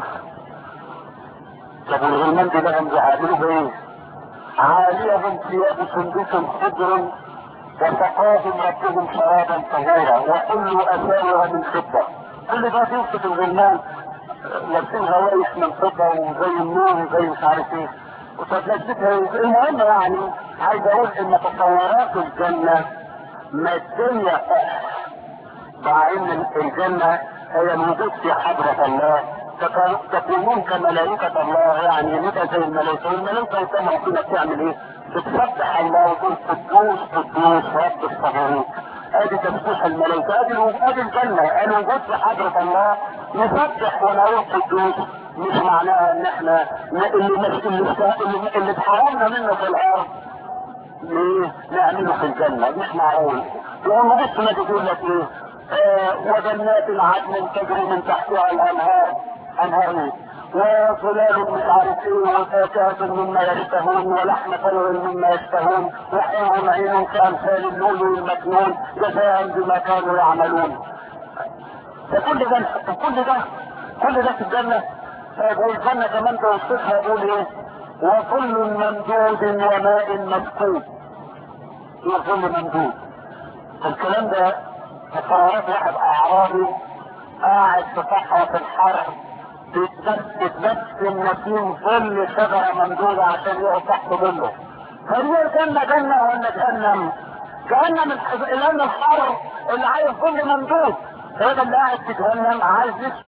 Speaker 1: طب الغلمان دي لهم بيعملوا بايه؟ عاليهم ثياب سندس خضر وسقاهم ربهم شرابا طهورا وكل اساور من فضة كل ده بيوصف الغلمان لابسين غوايش من فضة وزي النور وزي مش عارف ايه وتتلذذها المهم يعني عايز اقول ان تصورات الجنة مادية مع ان الجنة هي الوجود في حضرة الله تكونون كملائكة الله يعني متى زي الملائكة والملائكة كما ربنا بتعمل ايه؟ بتسبح الله وتقول قدوس قدوس رب الصهورين ادي تسبيح الملائكة ادي ادي الجنة الوجود في حضرة الله نسبح ونقول قدوس مش معناها ان احنا اللي مش اللي, اللي اتحرمنا منه في الارض ليه؟ نعمله في الجنة مش معقول يقوم بص ما تقول لك ايه؟ آه وجنات عدن تجري من تحتها الانهار انهار وظلال مش عارف ايه وفاكهة مما يشتهون ولحم طير مما يشتهون وحور عين كامثال اللؤلؤ المكنون جزاء بما كانوا يعملون فكل ده كل ده كل ده في الجنة والجنة كمان توصفها يقول ايه وكل ممدود وماء مسكوب وكل ممدود الكلام ده تصورات واحد اعرابي قاعد في صحراء الحر بيتبسم نسيم ظل شجرة ممدودة عشان يقعد تحت ظله هي الجنة جنة ولا جهنم؟ جهنم الحز- الان الحر اللي عايز كل ممدود هذا اللي قاعد في جهنم عايز يسكن